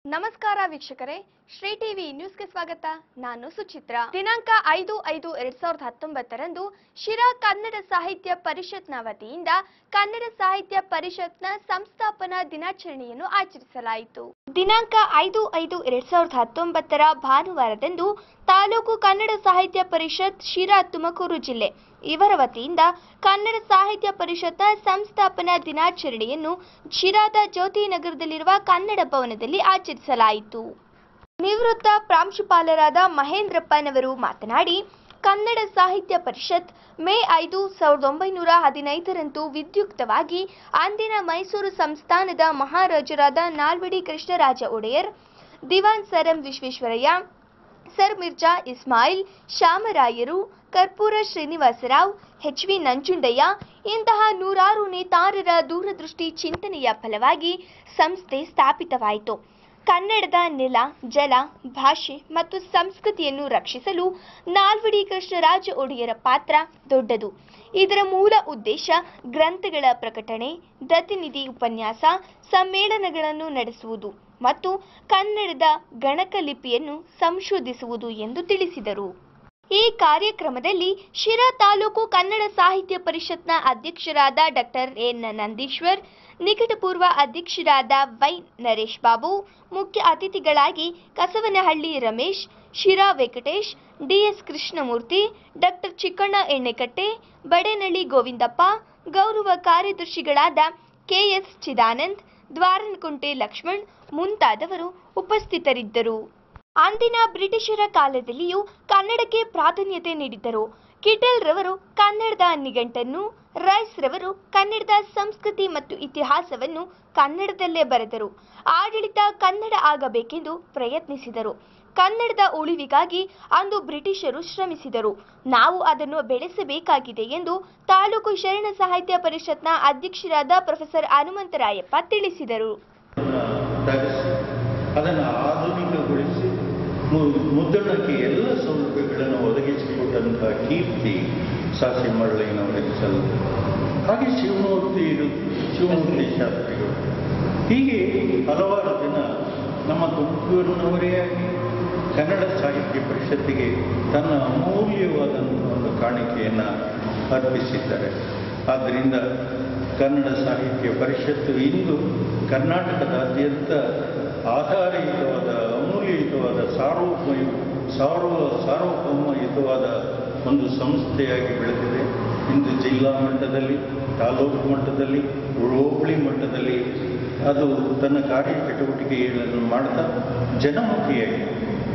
ನಮಸ್ಕಾರ ವೀಕ್ಷಕರೇ ಶ್ರೀ ಟಿವಿ ನ್ಯೂಸ್ಗೆ ಸ್ವಾಗತ ನಾನು ಸುಚಿತ್ರ ದಿನಾಂಕ ಐದು ಐದು ಎರಡ್ ಸಾವಿರದ ಹತ್ತೊಂಬತ್ತರಂದು ಶಿರಾ ಕನ್ನಡ ಸಾಹಿತ್ಯ ಪರಿಷತ್ನ ವತಿಯಿಂದ ಕನ್ನಡ ಸಾಹಿತ್ಯ ಪರಿಷತ್ನ ಸಂಸ್ಥಾಪನಾ ದಿನಾಚರಣೆಯನ್ನು ಆಚರಿಸಲಾಯಿತು ದಿನಾಂಕ ಐದು ಐದು ಎರಡ್ ಸಾವಿರದ ಹತ್ತೊಂಬತ್ತರ ಭಾನುವಾರದಂದು ತಾಲೂಕು ಕನ್ನಡ ಸಾಹಿತ್ಯ ಪರಿಷತ್ ಶಿರಾ ತುಮಕೂರು ಜಿಲ್ಲೆ ಇವರ ವತಿಯಿಂದ ಕನ್ನಡ ಸಾಹಿತ್ಯ ಪರಿಷತ್ನ ಸಂಸ್ಥಾಪನಾ ದಿನಾಚರಣೆಯನ್ನು ಶಿರಾದ ಜ್ಯೋತಿನಗರದಲ್ಲಿರುವ ಕನ್ನಡ ಭವನದಲ್ಲಿ ಆಚರಿಸಲಾಯಿತು ನಿವೃತ್ತ ಪ್ರಾಂಶುಪಾಲರಾದ ಮಹೇಂದ್ರಪ್ಪನವರು ಮಾತನಾಡಿ ಕನ್ನಡ ಸಾಹಿತ್ಯ ಪರಿಷತ್ ಮೇ ಐದು ಸಾವಿರದ ಒಂಬೈನೂರ ಹದಿನೈದರಂದು ವಿದ್ಯುಕ್ತವಾಗಿ ಅಂದಿನ ಮೈಸೂರು ಸಂಸ್ಥಾನದ ಮಹಾರಾಜರಾದ Nalvadi Krishnaraja Wodeyar Dewan sir M Visvesvaraya sir Mirza Ismail ಶ್ಯಾಮರಾಯರು ಕರ್ಪೂರ ಶ್ರೀನಿವಾಸರಾವ್ ಎಚ್ ವಿ ನಂಜುಂಡಯ್ಯ ಇಂತಹ ನೂರಾರು ನೇತಾರರ ದೂರದೃಷ್ಟಿ ಚಿಂತನೆಯ ಫಲವಾಗಿ ಸಂಸ್ಥೆ ಸ್ಥಾಪಿತವಾಯಿತು ಕನ್ನಡದ ನೆಲ ಜಲ ಭಾಷೆ ಮತ್ತು ಸಂಸ್ಕೃತಿಯನ್ನು ರಕ್ಷಿಸಲು ನಾಲ್ವಡಿ ಕೃಷ್ಣರಾಜ ಒಡೆಯರ ಪಾತ್ರ ದೊಡ್ಡದು ಇದರ ಮೂಲ ಉದ್ದೇಶ ಗ್ರಂಥಗಳ ಪ್ರಕಟಣೆ ಪ್ರತಿನಿಧಿ ಉಪನ್ಯಾಸ ಸಮ್ಮೇಳನಗಳನ್ನು ನಡೆಸುವುದು ಮತ್ತು ಕನ್ನಡದ ಗಣಕ ಲಿಪಿಯನ್ನು ಸಂಶೋಧಿಸುವುದು ಎಂದು ತಿಳಿಸಿದರು ಈ ಕಾರ್ಯಕ್ರಮದಲ್ಲಿ ಶಿರಾ ತಾಲೂಕು ಕನ್ನಡ ಸಾಹಿತ್ಯ ಪರಿಷತ್ನ ಅಧ್ಯಕ್ಷರಾದ ಡಾಕ್ಟರ್ ಎನ್ ನಂದೀಶ್ವರ್ ನಿಕಟಪೂರ್ವ ಅಧ್ಯಕ್ಷರಾದ ವೈ ನರೇಶ್ ಬಾಬು ಮುಖ್ಯ ಅತಿಥಿಗಳಾಗಿ ಕಸವನಹಳ್ಳಿ ರಮೇಶ್ ಶಿರಾ ವೆಂಕಟೇಶ್ ಡಿಎಸ್ ಕೃಷ್ಣಮೂರ್ತಿ ಡಾಕ್ಟರ್ ಚಿಕ್ಕಣ್ಣ ಎಣ್ಣೆಕಟ್ಟೆ ಬಡೇನಳ್ಳಿ ಗೋವಿಂದಪ್ಪ ಗೌರವ ಕಾರ್ಯದರ್ಶಿಗಳಾದ ಕೆಎಸ್ ಚಿದಾನಂದ್ ದ್ವಾರನಕುಂಟೆ ಲಕ್ಷ್ಮಣ್ ಮುಂತಾದವರು ಉಪಸ್ಥಿತರಿದ್ದರು ಅಂದಿನ ಬ್ರಿಟಿಷರ ಕಾಲದಲ್ಲಿಯೂ ಕನ್ನಡಕ್ಕೆ ಪ್ರಾಧಾನ್ಯತೆ ನೀಡಿದ್ದರು ಕಿಟಲ್ ರವರು ಕನ್ನಡದ ನಿಘಂಟನ್ನು ರೈಸ್ ರವರು ಕನ್ನಡದ ಸಂಸ್ಕೃತಿ ಮತ್ತು ಇತಿಹಾಸವನ್ನು ಕನ್ನಡದಲ್ಲೇ ಬರೆದರು ಆಡಳಿತ ಕನ್ನಡ ಆಗಬೇಕೆಂದು ಪ್ರಯತ್ನಿಸಿದರು ಕನ್ನಡದ ಉಳಿವಿಗಾಗಿ ಅಂದು ಬ್ರಿಟಿಷರು ಶ್ರಮಿಸಿದರು ನಾವು ಅದನ್ನು ಬೆಳೆಸಬೇಕಾಗಿದೆ ಎಂದು ತಾಲೂಕು ಶರಣ ಸಾಹಿತ್ಯ ಪರಿಷತ್ನ ಅಧ್ಯಕ್ಷರಾದ ಪ್ರೊಫೆಸರ್ ಹನುಮಂತರಾಯಪ್ಪ ತಿಳಿಸಿದರು ತರಿಸಿ ಅದನ್ನು ಆಧುನಿಕಗೊಳಿಸಿ ಮು- ಮುದ್ರಣಕ್ಕೆ ಎಲ್ಲ ಸೌಲಭ್ಯಗಳನ್ನು ಒದಗಿಸಿಕೊಟ್ಟಂತಹ ಕೀರ್ತಿ ಸಾಸಿ ಮರಳಯ್ಯನವರಿಗೆ ಸಲ್ಲದು ಹಾಗೆ ಶಿವಮೂರ್ತಿ ಇರು- ಶಿವಮೂರ್ತಿ ಶಾಸ್ತ್ರಿಗಳು ಹೀಗೆ ಹಲವಾರು ಜನ ನಮ್ಮ ತುಮಕೂರಿನವರೇ ಆಗಿ ಕನ್ನಡ ಸಾಹಿತ್ಯ ಪರಿಷತ್ತಿಗೆ ತನ್ನ ಅಮೂಲ್ಯವಾದಂಥ ಒಂದು ಕಾಣಿಕೆಯನ್ನು ಅರ್ಪಿಸಿದ್ದಾರೆ ಆದ್ದರಿಂದ ಕನ್ನಡ ಸಾಹಿತ್ಯ ಪರಿಷತ್ತು ಇಂದು ಕರ್ನಾಟಕದಾದ್ಯಂತ ಆಧಾರಯುತವಾದ ಅಮೂಲ್ಯಯುತವಾದ ಸಾರ್ವಭೌಮ ಸಾರ್ವ ಸಾರ್ವಭೌಮಯುತವಾದ ಒಂದು ಸಂಸ್ಥೆಯಾಗಿ ಬೆಳೆದಿದೆ ಇಂದು ಜಿಲ್ಲಾ ಮಟ್ಟದಲ್ಲಿ ತಾಲೂಕು ಮಟ್ಟದಲ್ಲಿ ಹೋಬಳಿ ಮಟ್ಟದಲ್ಲಿ ಅದು ತನ್ನ ಕಾರ್ಯಚಟುವಟಿಕೆಗಳನ್ನು ಮಾಡ್ತಾ ಜನಮುಖಿಯಾಗಿದೆ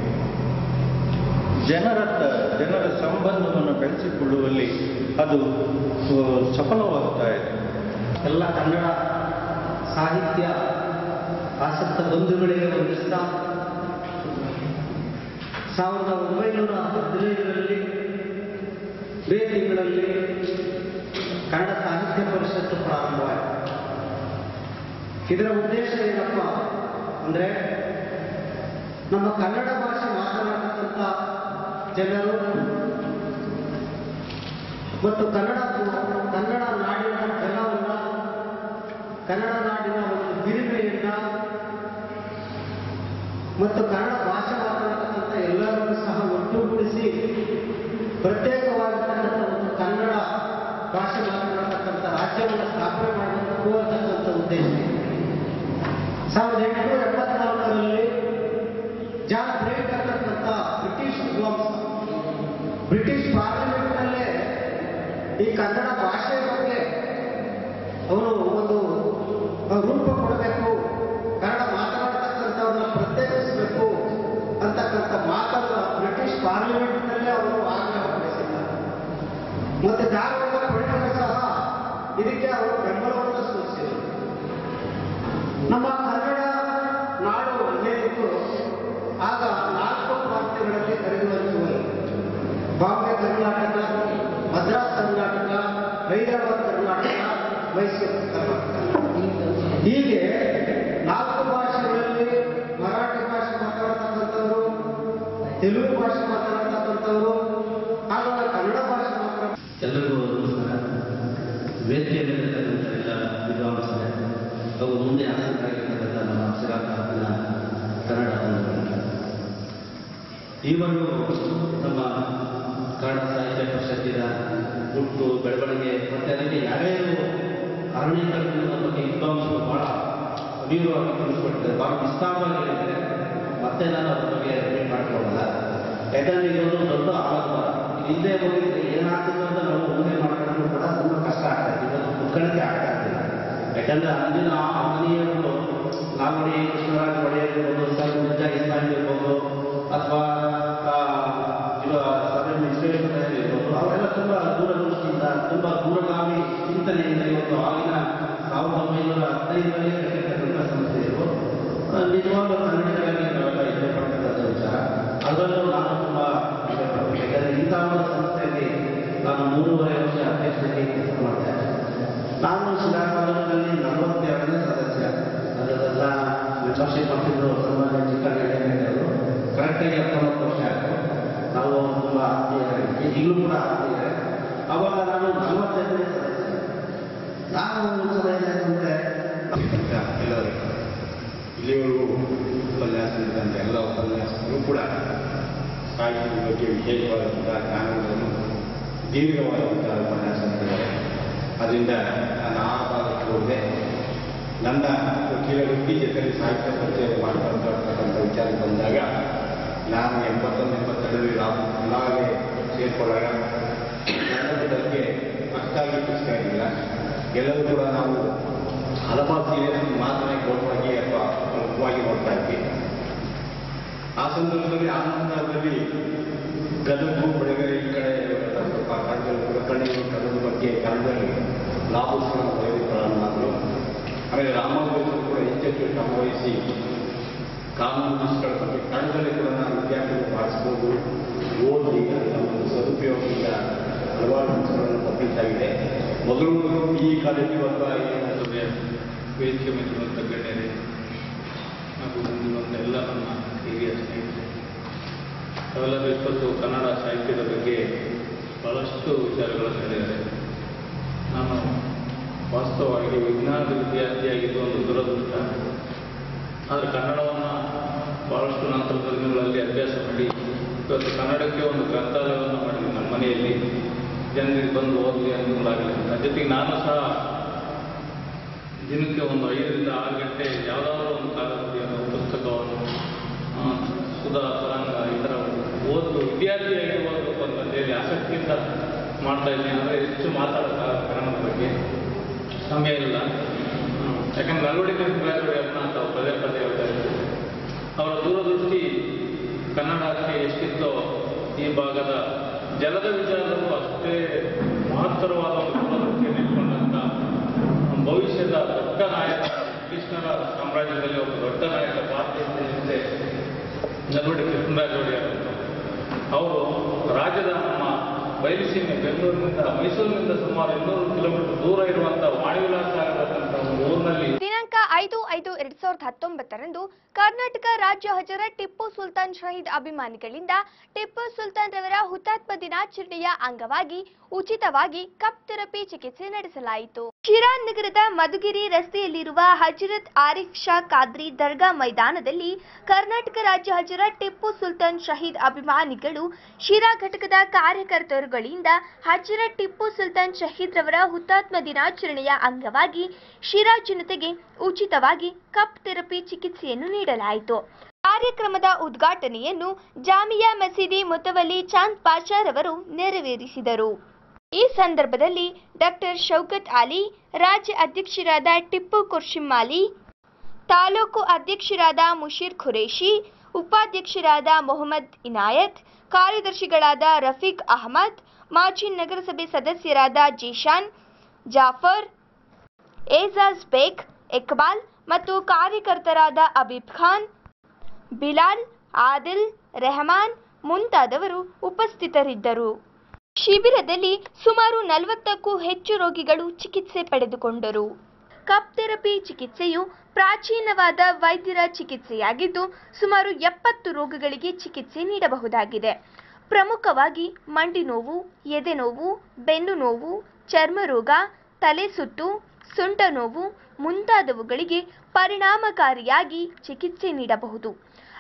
ಜನರತ್ತ ಜನರ ಸಂಬಂಧವನ್ನು ಬೆಳೆಸಿಕೊಳ್ಳುವಲ್ಲಿ ಅದು ಆ, ಸಫಲವಾಗ್ತಾ ಇದೆ ಎಲ್ಲ ಕನ್ನಡ ಸಾಹಿತ್ಯ ಆಸಕ್ತ ಬಂಧುಗಳಿಗೆ ವಂದಿಸ್ತಾ ಸಾವಿರದ ಒಂಬೈನೂರ ಹದಿನೈದರಲ್ಲಿ ಮೇ ತಿಂಗಳಲ್ಲಿ ಕನ್ನಡ ಸಾಹಿತ್ಯ ಪರಿಷತ್ತು ಪ್ರಾರಂಭವಾಯಿತು ಇದರ ಉದ್ದೇಶ ಏನಪ್ಪ ಅಂದರೆ ನಮ್ಮ ಕನ್ನಡ ಭಾಷೆ ಮಾತನಾಡತಕ್ಕಂಥ ಜನರು ಮತ್ತು ಕನ್ನಡ ಕನ್ನಡ ನಾಡಿನ ಜಲವನ್ನು ಕನ್ನಡ ನಾಡಿನ ಒಂದು ಹಿರಿಮೆಯನ್ನ ಮತ್ತು ಕನ್ನಡ ಭಾಷೆ ಮಾತನಾಡತಕ್ಕಂಥ ಎಲ್ಲರನ್ನೂ ಸಹ ಒಟ್ಟುಗೂಡಿಸಿ ಪ್ರತ್ಯೇಕವಾಗಿರ್ತಕ್ಕಂಥ ಒಂದು ಕನ್ನಡ ಭಾಷೆ ಮಾತನಾಡತಕ್ಕಂಥ ರಾಜ್ಯವನ್ನು ಸ್ಥಾಪನೆ ಮಾಡಬೇಕು ಅಂತಕ್ಕಂಥ ಉದ್ದೇಶ ಸಾವಿರದ ಎಂಟುನೂರ ಎಪ್ಪತ್ನಾಲ್ಕರಲ್ಲಿ ಜಾನ್ ಬ್ರೇಕ್ ಅಂತಕ್ಕಂಥ ಬ್ರಿಟಿಷ್ ವಿದ್ವಾಂಸ ಬ್ರಿಟಿಷ್ ಪಾರ್ಲಿಮೆಂಟ್ನಲ್ಲೇ ಈ ಕನ್ನಡ ಭಾಷೆ ಬಗ್ಗೆ ಅವರು ಒಂದು ರೂಪ ಕೊಡಬೇಕು ಕನ್ನಡ ಮಾತನಾಡತಕ್ಕಂಥವ್ರನ್ನ ಪ್ರತ್ಯೇಕಿಸಬೇಕು ಅಂತಕ್ಕಂಥ ಮಾತನ್ನು ಬ್ರಿಟಿಷ್ ಪಾರ್ಲಿಮೆಂಟ್ನಲ್ಲೇ ಅವರು ಆಗ್ರಹ ಪಡಿಸಿದ್ದಾರೆ ಮತ್ತೆ ಧಾರವಾಡ ಪಂಡಿತರು ಸಹ ಇದಕ್ಕೆ ಅವರು ಬೆಂಬಲವನ್ನು ಸೂಚಿಸಿದರು ನಮ್ಮ ಕನ್ನಡ ನಾಡು ಏನಿತ್ತು ಆಗ ನಾಲ್ಕು ಪ್ರಾಂತ್ಯಗಳಲ್ಲಿ ಕರೆದುಕೊಳ್ಳುವರು ಬಾಂಬೆ ಕರ್ನಾಟಕ ಮದ್ರಾಸ್ ಕರ್ನಾಟಕ ಹೈದರಾಬಾದ್ ಕರ್ನಾಟಕ ಮೈಸೂರು ಕರ್ನಾಟಕ ಹೀಗೆ ನಾಲ್ಕು ಭಾಷೆಗಳಲ್ಲಿ ಮರಾಠಿ ಭಾಷೆ ಮಾತಾಡತಕ್ಕಂಥವ್ರು ತೆಲುಗು ಭಾಷೆ ಮಾತಾಡತಕ್ಕಂಥವ್ರು ಹಾಗೂ ಕನ್ನಡ ಭಾಷೆ ಮಾತಾಡ ಎಲ್ಲರಿಗೂ ನಮಸ್ಕಾರ ವೇದಿಕೆಯಲ್ಲಿರ್ತಕ್ಕಂಥ ಎಲ್ಲ ವಿದ್ವಾಂಸರೇ ಹಾಗೂ ಮುಂದೆ ಆಸಕ್ತರಾಗಿರ್ತಕ್ಕಂಥ ನಮ್ಮ ಅಕ್ಷರ ಕಾಪಿನ ಕನ್ನಡ ಬಂಧುಗಳಿಗೆ ಈವರೆಗೂ ನಮ್ಮ ಕನ್ನಡ ಸಾಹಿತ್ಯ ಪರಿಷತ್ತಿನ ಹುಟ್ಟು ಬೆಳವಣಿಗೆ ಮತ್ತು ಅದಕ್ಕೆ ಯಾರ್ಯಾರು ಅರಣ್ಯೀಕರಣದ ಬಗ್ಗೆ ವಿದ್ವಾಂಸರು ಭಾಳ ಅಭಿವೃದ್ಧಿ ತಿಳಿಸ್ಕೊಟ್ಟಿದ್ದಾರೆ ಭಾಳ ವಿಸ್ತಾರವಾಗಿ ಹೇಳಿದ್ದಾರೆ ಮತ್ತೆ ನಾನು ಅದ್ರ ಬಗ್ಗೆ ರಿಪೀಟ್ ಮಾಡ್ಕೊಳ್ಳಲ್ಲ ಯಾಕಂದರೆ ಇದೊಂದು ದೊಡ್ಡ ಆಲೋಚನೆ ಇದು ಹಿಂದೆ ಹೋಗಿದ್ರೆ ಏನಾಗ್ತಿತ್ತು ಅಂತ ನಾವು ಊಹೆ ಮಾಡ್ಕೊಂಡು ಕೂಡ ತುಂಬ ಕಷ್ಟ ಆಗ್ತಾ ಇದೆ ಇದನ್ನು ಮುಖಂಡಕ್ಕೆ ಆಗ್ತಾ ಇರ್ಲಿಲ್ಲ ಯಾಕಂದರೆ ಅಂದಿನ ಆ ಮಹನೀಯರು ನಾಲ್ವಡಿ ಕೃಷ್ಣರಾಜ ಒಡೆಯರ್ ಇರ್ಬೋದು ಸರ್ ಮುಜ್ಜ ಇಸ್ಲಾಂ ಇರ್ಬೋದು ಅಥವಾ ಇವ ಸರ್ ವಿಶ್ವೇಶ್ವರಯ್ಯ ಇರ್ಬೋದು ಅವರೆಲ್ಲ ತುಂಬ ದೂರದೃಷ್ಟಿಯಿಂದ ತುಂಬ ದೂರಗಾಮಿ ಚಿಂತನೆಯಿಂದ ಇವತ್ತು ಆಗಿನ ಸಾವಿರದ ಒಂಬೈನೂರ ಹದಿನೈದರಲ್ಲಿ ಕಟ್ಟಿರ್ತಕ್ಕಂಥ ಸಂಸ್ಥೆಗಳು ಆ, ನಿಜವಾಗ್ಲೂ ಕನ್ನಡಿಗರಾಗಿ ನಾವೆಲ್ಲ ಹೆಮ್ಮೆ ಪಡ್ತಕ್ಕಂಥ ವಿಚಾರ ಅದರಲ್ಲೂ ನಾನು ತುಂಬ ಇಷ್ಟಪಡ್ತೀನಿ ಯಾಕಂದರೆ ಇಂಥ ಒಂದು ಸಂಸ್ಥೆಯಲ್ಲಿ ನಾನು ಮೂರುವರೆ ವರ್ಷ ಅಧ್ಯಕ್ಷರಾಗಿ ಕೆಲಸ ಮಾಡಿದೆ ನಾನು ಶಿರಾ ಕಾಲೇಜಿನಲ್ಲಿ ನಲವತ್ತೆರಡನೇ ಸದಸ್ಯ ಅದನ್ನೆಲ್ಲ ಮೆಂಬರ್ಶಿಪ್ ಮಾಡ್ತಿದ್ರು ಸನ್ಮಾನ್ಯ ಚಿಕ್ಕಣ್ಣಯ್ಯನವರು ಕರೆಕ್ಟಾಗಿ ಹತ್ತೊಂಬತ್ತು ವರ್ಷ ಆಯಿತು ನಾವು ತುಂಬ ಆತ್ಮೀಯರಾಗಿದ್ವಿ ಈಗಲೂ ಕೂಡ ಆತ್ಮೀಯರೇ ಅವಾಗ ನಾನು ನಲವತ್ತೈದನೇ ಸದಸ್ಯ ನಾನು ಒಂದು ಸಲ ಏನಾಯ್ತಂದ್ರೆ ಎಲ್ಲರೂ ಇಲ್ಲಿವರೆಗೂ ಉಪನ್ಯಾಸ ನೀಡಿದಂಥ ಎಲ್ಲ ಉಪನ್ಯಾಸಕರು ಕೂಡ ಸಾಹಿತ್ಯದ ಬಗ್ಗೆ ವಿಶೇಷವಾದಂಥ ಜ್ಞಾನಗಳನ್ನು ದೀರ್ಘವಾದಂಥ ಉಪನ್ಯಾಸ ನೀಡಿದ್ದಾರೆ ಅದರಿಂದ ನಾನು ಆ ಭಾಗಕ್ಕೆ ಹೋದೆ ನನ್ನ ವಕೀಲ ವೃತ್ತಿ ಜೊತೆಗೆ ಸಾಹಿತ್ಯ ಪರಿಚಯ ಮಾಡ್ಕೊಳ್ತಾ ಇರ್ತಕ್ಕಂಥ ವಿಚಾರ ಬಂದಾಗ ನಾನು ಎಂಬತ್ತೊಂದು ಎಂಬತ್ತೆರಡರಲ್ಲಿ ನಾವು ಇಲಾಗೆ ಸೇರಿಕೊಂಡಾಗ ಕನ್ನಡದ ಬಗ್ಗೆ ಅಷ್ಟಾಗಿ ಪುಸ್ತಕ ಇರಲಿಲ್ಲ ಎಲ್ಲರೂ ಕೂಡ ನಾವು ಹಲವಾರು ಸೀರಿಯಸ್ ಮಾತನ್ನೇ ಗೌರವವಾಗಿ ಅಥವಾ ಮುಖ್ಯವಾಗಿ ನೋಡ್ತಾ ಇದ್ವಿ ಆ ಸಂದರ್ಭದಲ್ಲಿ ಆ ನಂತರದಲ್ಲಿ ಗದಗು ಬೆಳಗೆರೆ ಈ ಕಡೆ ಸ್ವಲ್ಪ ಕನ್ನಡ ಕಣ್ಣಿನ ಕನ್ನಡದ ಬಗ್ಗೆ ಕನ್ನಡದಲ್ಲಿ ಲಾಭೋತ್ಸವ ಬರೆದುಕೊಳ್ಳೋಣ ಮಾಡಿದ್ರು ಆಮೇಲೆ ರಾಮಾಭ್ಯಾಸರು ಕೂಡ ಹೆಚ್ಚೆಚ್ಚು ಶ್ರಮ ವಹಿಸಿ ಕಾನೂನು ಪುಸ್ತಕಗಳ ಬಗ್ಗೆ ಕನ್ನಡದಲ್ಲಿ ಕೂಡ ನಾವು ವಿದ್ಯಾರ್ಥಿಗಳು ಮಾಡಿಸ್ಬೋದು ಓದಿ ಅದರ ಒಂದು ಸದುಪಯೋಗದಿಂದ ಹಲವಾರು ಪುಸ್ತಕಗಳನ್ನು ಪಬ್ಲಿಷ್ ಆಗಿದೆ ಮೊದಲು ಈ ಕಾಲೇಜು ಅಥವಾ ಈ ಒಂದು ವೇದಿಕೆ ಮೇಲಿರುವಂಥ ಗಣ್ಯರೇ ಹಾಗೂ ಮುಂದಿರುವಂಥ ಎಲ್ಲ ನಮ್ಮ ಹಿರಿಯ ಸ್ನೇಹಿತರು ತಾವೆಲ್ಲರೂ ಇಪ್ಪತ್ತು ಕನ್ನಡ ಸಾಹಿತ್ಯದ ಬಗ್ಗೆ ಬಹಳಷ್ಟು ವಿಚಾರಗಳನ್ನು ಹೇಳಿದ್ದಾರೆ ನಾನು ವಾಸ್ತವವಾಗಿ ವಿಜ್ಞಾನದ ವಿದ್ಯಾರ್ಥಿಯಾಗಿದ್ದು ಒಂದು ದುರದೃಷ್ಟ ಆದರೆ ಕನ್ನಡವನ್ನು ಬಹಳಷ್ಟು ನಂತರದ ದಿನಗಳಲ್ಲಿ ಅಭ್ಯಾಸ ಮಾಡಿ ಇವತ್ತು ಕನ್ನಡಕ್ಕೆ ಒಂದು ಗ್ರಂಥಾಲಯವನ್ನು ಮಾಡಿದ್ವಿ ನಮ್ಮ ಮನೆಯಲ್ಲಿ ಜನರಿಗೆ ಬಂದು ಓದಲಿ ಅನುಕೂಲಾಗಲಿ ಅಂತ ಜೊತೆಗೆ ನಾನು ಸಹ ದಿನಕ್ಕೆ ಒಂದು ಐದರಿಂದ ಆರು ಗಂಟೆ ಯಾವುದಾದ್ರೂ ಒಂದು ಕಾದಂಬರಿಯನ್ನು ಪುಸ್ತಕವನ್ನು ಆ, ಸುಧಾ ತರಂಗ ಈ ಥರ ಓದು ವಿದ್ಯಾರ್ಥಿಯಾಗಿ ಓದಬೇಕು ಅಂತ ಹೇಳಿ ಆಸಕ್ತಿಯಿಂದ ಮಾಡ್ತಾ ಇದ್ದೀನಿ ಅಂದರೆ ಹೆಚ್ಚು ಮಾತಾಡೋಕ್ಕಾಗಲ್ಲ ಕನ್ನಡದ ಬಗ್ಗೆ ಸಮಯ ಇಲ್ಲ ಹ್ಮ್. ಯಾಕಂದ್ರೆ ನಲ್ವಡಿಕೆ ಗ್ರಾಜುಯೇಟ್ನ ಅಂತ ಅವ್ರು ಪದೇ ಪದೇ ಹೇಳ್ತಾ ಇದ್ರು ಅವರ ದೂರದೃಷ್ಟಿ ಕನ್ನಡಕ್ಕೆ ಎಷ್ಟಿತ್ತೋ ಈ ಭಾಗದ ಜಲದ ವಿಚಾರದಲ್ಲೂ ಅಷ್ಟೇ ಮಹತ್ತರವಾದ ಒಂದು ದೂರದೃಷ್ಟಿಯನ್ನು ಇಟ್ಕೊಂಡಂಥ ಭವಿಷ್ಯದ ದೊಡ್ಡ ನಾಯಕ ಕೃಷ್ಣರ ಸಾಮ್ರಾಜ್ಯದಲ್ಲಿ ಒಬ್ಬ ದೊಡ್ಡ ನಾಯಕ ಭಾರತೀಯ ಹಿಂದೆ ನಲ್ವಡಿ ಕೃಷ್ಣರಾಜ ಒಡೆಯರ್ ಅಂತ. ಅವರು ರಾಜ್ಯದ ನಮ್ಮ ಬಯಲುಸೀಮೆ ಬೆಂಗಳೂರಿನಿಂದ ಮೈಸೂರಿನಿಂದ ಸುಮಾರು ಇನ್ನೂರು ಕಿಲೋಮೀಟರ್ ದೂರ ಇರುವಂಥ ವಾಣಿವಿಲಾಸ ಆಗತಕ್ಕಂಥ ಒಂದು ಊರಿನಲ್ಲಿ ದಿನಾಂಕ ಐದು ಐದು ಎರಡ್ ಸಾವಿರದ ಹತ್ತೊಂಬತ್ತರಂದು ಕರ್ನಾಟಕ ರಾಜ್ಯ ಹಜರ ಟಿಪ್ಪು ಸುಲ್ತಾನ್ ಶಹೀದ್ ಅಭಿಮಾನಿಗಳಿಂದ ಟಿಪ್ಪು ಸುಲ್ತಾನ್ ರವರ ಹುತಾತ್ಮ ದಿನಾಚರಣೆಯ ಅಂಗವಾಗಿ ಉಚಿತವಾಗಿ ಕಪ್ ಥೆರಪಿ ಚಿಕಿತ್ಸೆ ನಡೆಸಲಾಯಿತು ಶಿರಾ ನಗರದ ಮಧುಗಿರಿ ರಸ್ತೆಯಲ್ಲಿರುವ ಹಜರತ್ ಆರಿಫ್ ಶಾ ಖಾದ್ರಿ ದರ್ಗಾ ಮೈದಾನದಲ್ಲಿ ಕರ್ನಾಟಕ ರಾಜ್ಯ ಹಜರ ಟಿಪ್ಪು ಸುಲ್ತಾನ್ ಶಹೀದ್ ಅಭಿಮಾನಿಗಳು ಶಿರಾ ಘಟಕದ ಕಾರ್ಯಕರ್ತರುಗಳಿಂದ ಹಜರತ್ ಟಿಪ್ಪು ಸುಲ್ತಾನ್ ಶಹೀದ್ ರವರ ಹುತಾತ್ಮ ದಿನಾಚರಣೆಯ ಅಂಗವಾಗಿ ಶಿರಾ ಜನತೆಗೆ ಉಚಿತವಾಗಿ ಕಪ್ ಥೆರಪಿ ಚಿಕಿತ್ಸೆಯನ್ನು ನೀಡಲಾಯಿತು ಕಾರ್ಯಕ್ರಮದ ಉದ್ಘಾಟನೆಯನ್ನು ಜಾಮಿಯಾ ಮಸೀದಿ ಮುತವಲ್ಲಿ ಚಾಂದ್ ಪಾಷಾರವರು ನೆರವೇರಿಸಿದರು ಈ ಸಂದರ್ಭದಲ್ಲಿ ಡಾಕ್ಟರ್ ಶೌಕತ್ ಅಲಿ ರಾಜ್ಯ ಅಧ್ಯಕ್ಷರಾದ ಟಿಪ್ಪು ಕುರ್ಶಿಮ್ಮಾಲಿ ತಾಲೂಕು ಅಧ್ಯಕ್ಷರಾದ ಮುಷೀರ್ ಖುರೇಶಿ ಉಪಾಧ್ಯಕ್ಷರಾದ ಮೊಹಮ್ಮದ್ ಇನಾಯತ್ ಕಾರ್ಯದರ್ಶಿಗಳಾದ ರಫೀಕ್ ಅಹಮದ್ ಮಾಜಿ ನಗರಸಭೆ ಸದಸ್ಯರಾದ ಜೀಶಾನ್ ಜಾಫರ್ ಏಜಾಜ್ ಬೇಗ್ ಇಕ್ಬಾಲ್ ಮತ್ತು ಕಾರ್ಯಕರ್ತರಾದ ಅಬೀಬ್ ಖಾನ್ ಬಿಲಾಲ್ ಆದಿಲ್ ರೆಹಮಾನ್ ಮುಂತಾದವರು ಉಪಸ್ಥಿತರಿದ್ದರು ಶಿಬಿರದಲ್ಲಿ ಸುಮಾರು ನಲವತ್ತಕ್ಕೂ ಹೆಚ್ಚು ರೋಗಿಗಳು ಚಿಕಿತ್ಸೆ ಪಡೆದುಕೊಂಡರು ಕಪ್ ಥೆರಪಿ ಚಿಕಿತ್ಸೆಯು ಪ್ರಾಚೀನವಾದ ವೈದ್ಯರ ಚಿಕಿತ್ಸೆಯಾಗಿದ್ದು ಸುಮಾರು ಎಪ್ಪತ್ತು ರೋಗಗಳಿಗೆ ಚಿಕಿತ್ಸೆ ನೀಡಬಹುದಾಗಿದೆ ಪ್ರಮುಖವಾಗಿ ಮಂಡಿ ನೋವು ಎದೆ ನೋವು ಬೆನ್ನು ನೋವು ಚರ್ಮ ರೋಗ ತಲೆ ಸುತ್ತು ಸೊಂಟ ನೋವು ಮುಂತಾದವುಗಳಿಗೆ ಪರಿಣಾಮಕಾರಿಯಾಗಿ ಚಿಕಿತ್ಸೆ ನೀಡಬಹುದು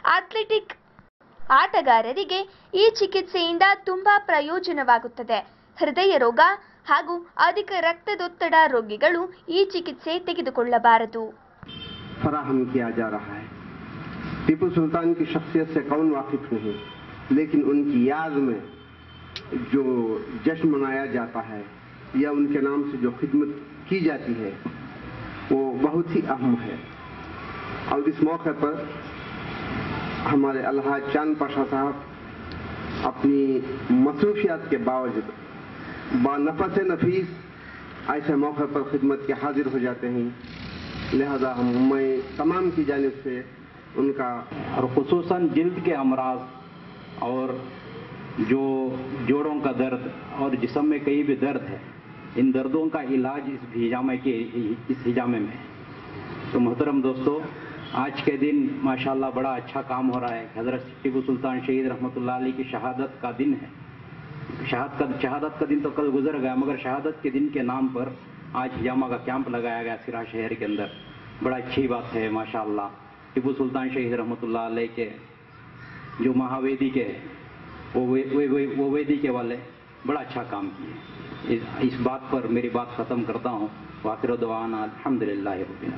ಅಥ್ಲೆಟಿಕ್ ಆಟಗಾರರಿಗೆ ಈ ಚಿಕಿತ್ಸೆಯಿಂದ ತುಂಬಾ ಪ್ರಯೋಜನವಾಗುತ್ತದೆ ಹೃದಯ ರೋಗ ಹಾಗೂ ಅಧಿಕ ರಕ್ತದೊತ್ತಡ ರೋಗಿಗಳು ಈ ಚಿಕಿತ್ಸೆ ತೆಗೆದುಕೊಳ್ಳಬಾರದು फराहम किया जा रहा है टीपू सुल्तान की शख्सियत से कौन वाकिफ नहीं लेकिन उनकी याद में जो जश्न मनाया जाता है या उनके नाम से जो खिदमत की जाती है वो बहुत ही अहम है और इस मौके पर हमारे अल्लाह चांद पाशा साहब अपनी मसरूफियात के बावजूद बानफस नफीस ऐसे मौके पर खिदमत के हाजिर हो जाते हैं लिहाजा हम मैं तमाम की जानब से उनका और खसूस जल्द के अमराज और जो जोड़ों का दर्द और जिसम में कहीं भी दर्द है इन दर्दों का इलाज इस हिजामे के इस हिजामे में है तो मोहतरम दोस्तों आज के दिन माशाल्लाह बड़ा अच्छा काम हो रहा है हज़रत टीपू सुल्तान शहीद रहमतुल्लाह अलैह की शहादत का दिन है शहादत का शहादत का दिन तो कल गुजर गया मगर शहादत के दिन के नाम पर आज हिजामा का कैंप लगाया गया सिरा शहर के अंदर बड़ा अच्छी बात है माशाल्लाह टीपू सुल्तान शहीद रहमतुल्लाह अलैह के जो महावेदी के वो वे, वे, वे, वो वेदी के वाले बड़ा अच्छा काम किए इस, इस बात पर मेरी बात ख़त्म करता हूँ वाकिर दवाना अल्हम्दुलिल्लाह रब्बिल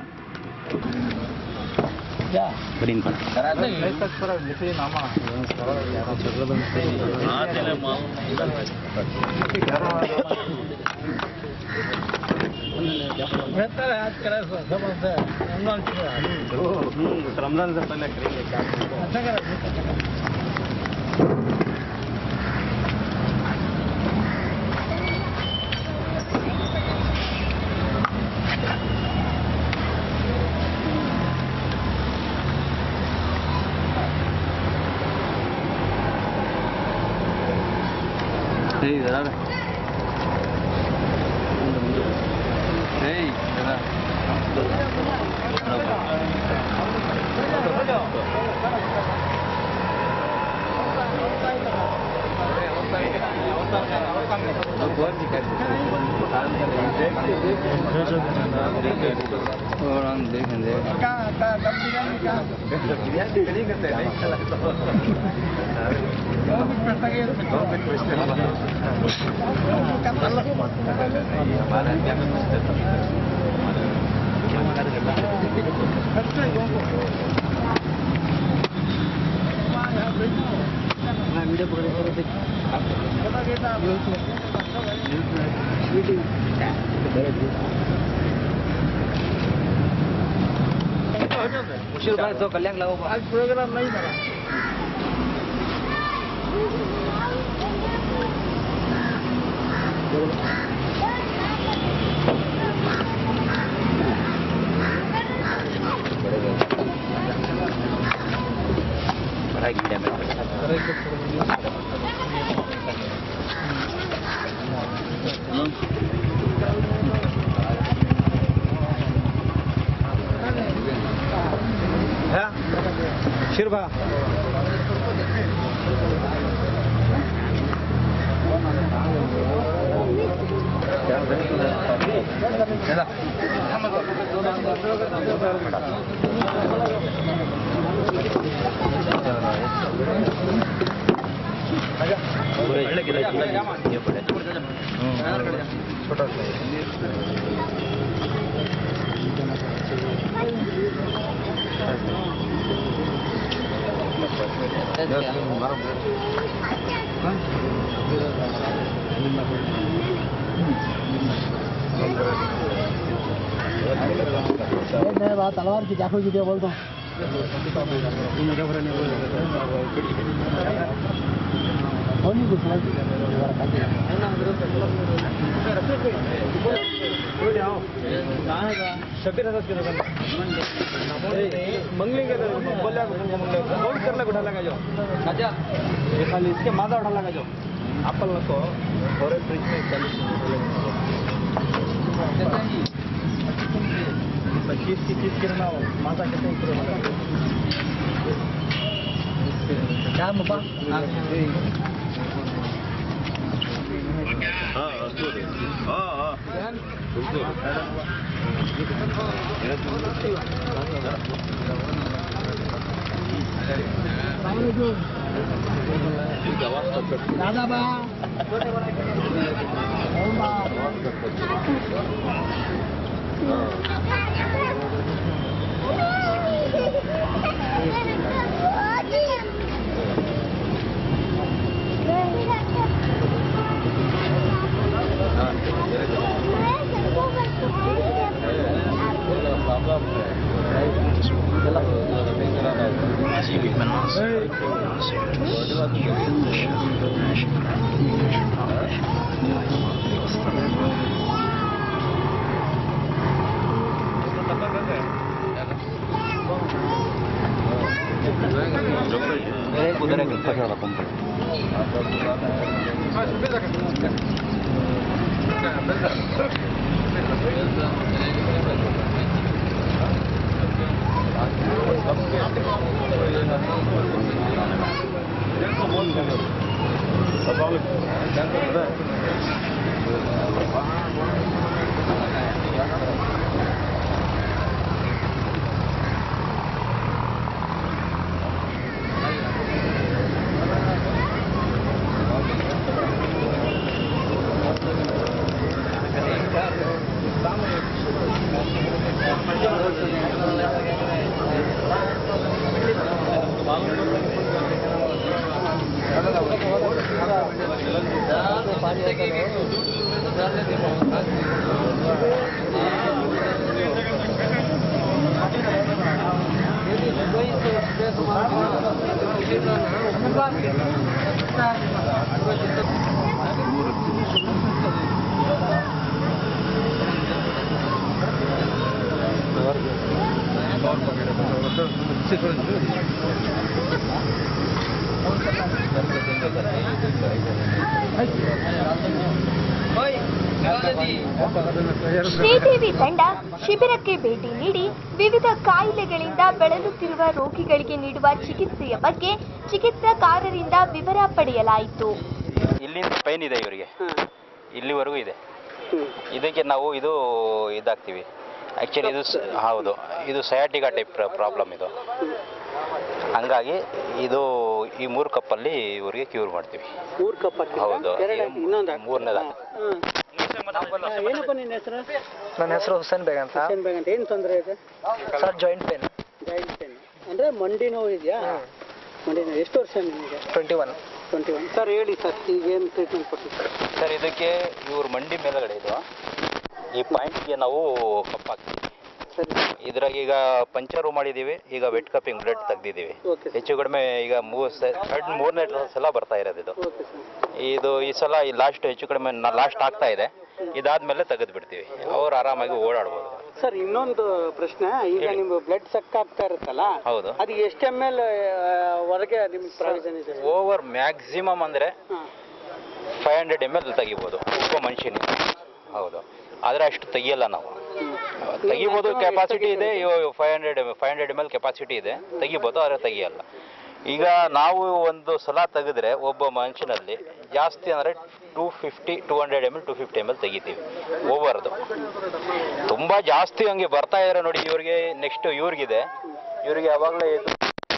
आलमीन तलवार की चाकू की दिया बोल दो होनी कुछ शबीर मंगली के बोलिया फोन करने को उठा लगा जो अच्छा ये खाली इसके माथा उठा लगा जो एप्पल को और फ्रिज में चीज की चीज के ना माता कैसे उतरे क्या मुबा ಶ್ರೀದೇವಿ ತಂಡ ಶಿಬಿರಕ್ಕೆ ಭೇಟಿ ನೀಡಿ ವಿವಿಧ ಕಾಯಿಲೆಗಳಿಂದ ಬಳಲುತ್ತಿರುವ ರೋಗಿಗಳಿಗೆ ನೀಡುವ ಚಿಕಿತ್ಸೆಯ ಬಗ್ಗೆ ಚಿಕಿತ್ಸಕಾರರಿಂದ ವಿವರ ಪಡೆಯಲಾಯಿತು ಇಲ್ಲಿಂದ ಪೈನ್ ಇದೆ ಇವರಿಗೆ ಇಲ್ಲಿವರೆಗೂ ಇದೆ ಇದಕ್ಕೆ ನಾವು ಇದು ಇದಾಗ್ತೀವಿ ಆ್ಯಕ್ಚುಲಿ ಇದು ಸ- ಹೌದು ಇದು ಸಯಾಟಿಕಾ ಟೈಪ್ ಪ್ರಾಬ್ಲಮ್ ಇದು ಹಂಗಾಗಿ ಇದು ಈ ಮೂರು ಕಪ್ಪಲ್ಲಿ ಇವರಿಗೆ ಕ್ಯೂರ್ ಮಾಡ್ತೀವಿ ಮೂರು ಕಪ್ ಹೌದು ಇನ್ನೊಂದು ಮೂರನೇದ ಏನಪ್ಪ ನಿನ್ನ ಹೆಸರು ನನ್ನ ಹೆಸರು ಹುಸೇನ್ ಬೇಗ್ ಅಂತ ಹುಸೇನ್ ಬೇಗ್ ಅಂತ ಏನು ತೊಂದರೆ ಇದೆ sir joint pain joint pain ಅಂದರೆ ಮಂಡಿ ನೋವು ಇದೆಯಾ ಮಂಡಿ ನೋವು ಎಷ್ಟು ವರ್ಷ ನಿಮಗೆ twenty one twenty one sir ಹೇಳಿ ಸರ್ ಈಗ ಏನು ಟ್ರೀಟ್ಮೆಂಟ್ ಕೊಡ್ತೀವಿ ಸರ್ ಇದಕ್ಕೆ ಇವ್ರ ಮಂಡಿ ಮೇಲ್ಗಡೆ ಇದು ಈ ಪಾಯಿಂಟ್ಗೆ ನಾವು ಕಪ್ ಹಾಕ್ತೀವಿ ಸರಿ ಇದ್ರಾಗ ಈಗ ಪಂಚರು ಮಾಡಿದ್ದೀವಿ ಈಗ ವೆಟ್ ಕಪ್ಪಿಂಗ್ ಬ್ಲಡ್ ತೆಗ್ದಿದ್ದೀವಿ ಓಕೆ ಸರ್ ಹೆಚ್ಚು ಕಡಿಮೆ ಈಗ ಮೂರು ಥರ್ಡ್ ಮೂರನೇ ಸಲ ಬರ್ತಾ ಇರೋದು ಇದು ಓಕೆ ಸರ್ ಇದು ಈ ಸಲ ಈ ಲಾಸ್ಟ್ ಹೆಚ್ಚು ಕಡಿಮೆ ಲಾಸ್ಟ್ ಆಗ್ತಾ ಇದೆ ಇದಾದ್ಮೇಲೆ ತೆಗೆದು ಬಿಡ್ತೀವಿ ಅವ್ರು ಆರಾಮಾಗಿ ಓಡಾಡ್ಬೋದು ಸರ್ ಇನ್ನೊಂದು ಪ್ರಶ್ನೆ ಈಗ ಹೇಳಿ. ನಿಮ್ಮ ಬ್ಲಡ್ ಸಕ್ ಆಗ್ತಾ ಇರುತ್ತಲ್ಲ ಹೌದು ಅದು ಎಷ್ಟು ಎಮ್ ಎಲ್ ಹೊರಗೆ ನಿಮ್ಗೆ ಪ್ರಾವಿಷನ್ ಇದೆ ಓವರ್ ಮ್ಯಾಕ್ಸಿಮಮ್ ಅಂದರೆ ಹಾಂ ಫೈವ್ ಹಂಡ್ರೆಡ್ ಎಮ್ ಎಲ್ ತೆಗಿಬೋದು ಒಬ್ಬ ಮನುಷ್ಯನಿಗೆ ಹೌದು ಆದರೆ ಅಷ್ಟು ತೆಗಿಯಲ್ಲ ನಾವು ತೆಗಿಬೋದು ಕೆಪಾಸಿಟಿ ಇದೆ five hundred five hundred M L capacity ಇದೆ ತೆಗಿಬೋದು ಆದರೆ ತೆಗಿಯಲ್ಲ ಈಗ ನಾವು ಒಂದು ಸಲ ತೆಗೆದ್ರೆ ಒಬ್ಬ ಮನುಷ್ಯನಲ್ಲಿ ಜಾಸ್ತಿ ಅಂದರೆ two fifty two hundred M L two fifty M L ತೆಗಿತೀವಿ ಓವರ್ದು ತುಂಬ ಜಾಸ್ತಿ ಹಂಗೆ ಬರ್ತಾ ಇದ್ದಾರೆ ನೋಡಿ ಇವ್ರಿಗೆ ನೆಕ್ಸ್ಟ್ ಇವ್ರಿಗಿದೆ ಇವ್ರಿಗೆ ಯಾವಾಗಲೇ ಇದು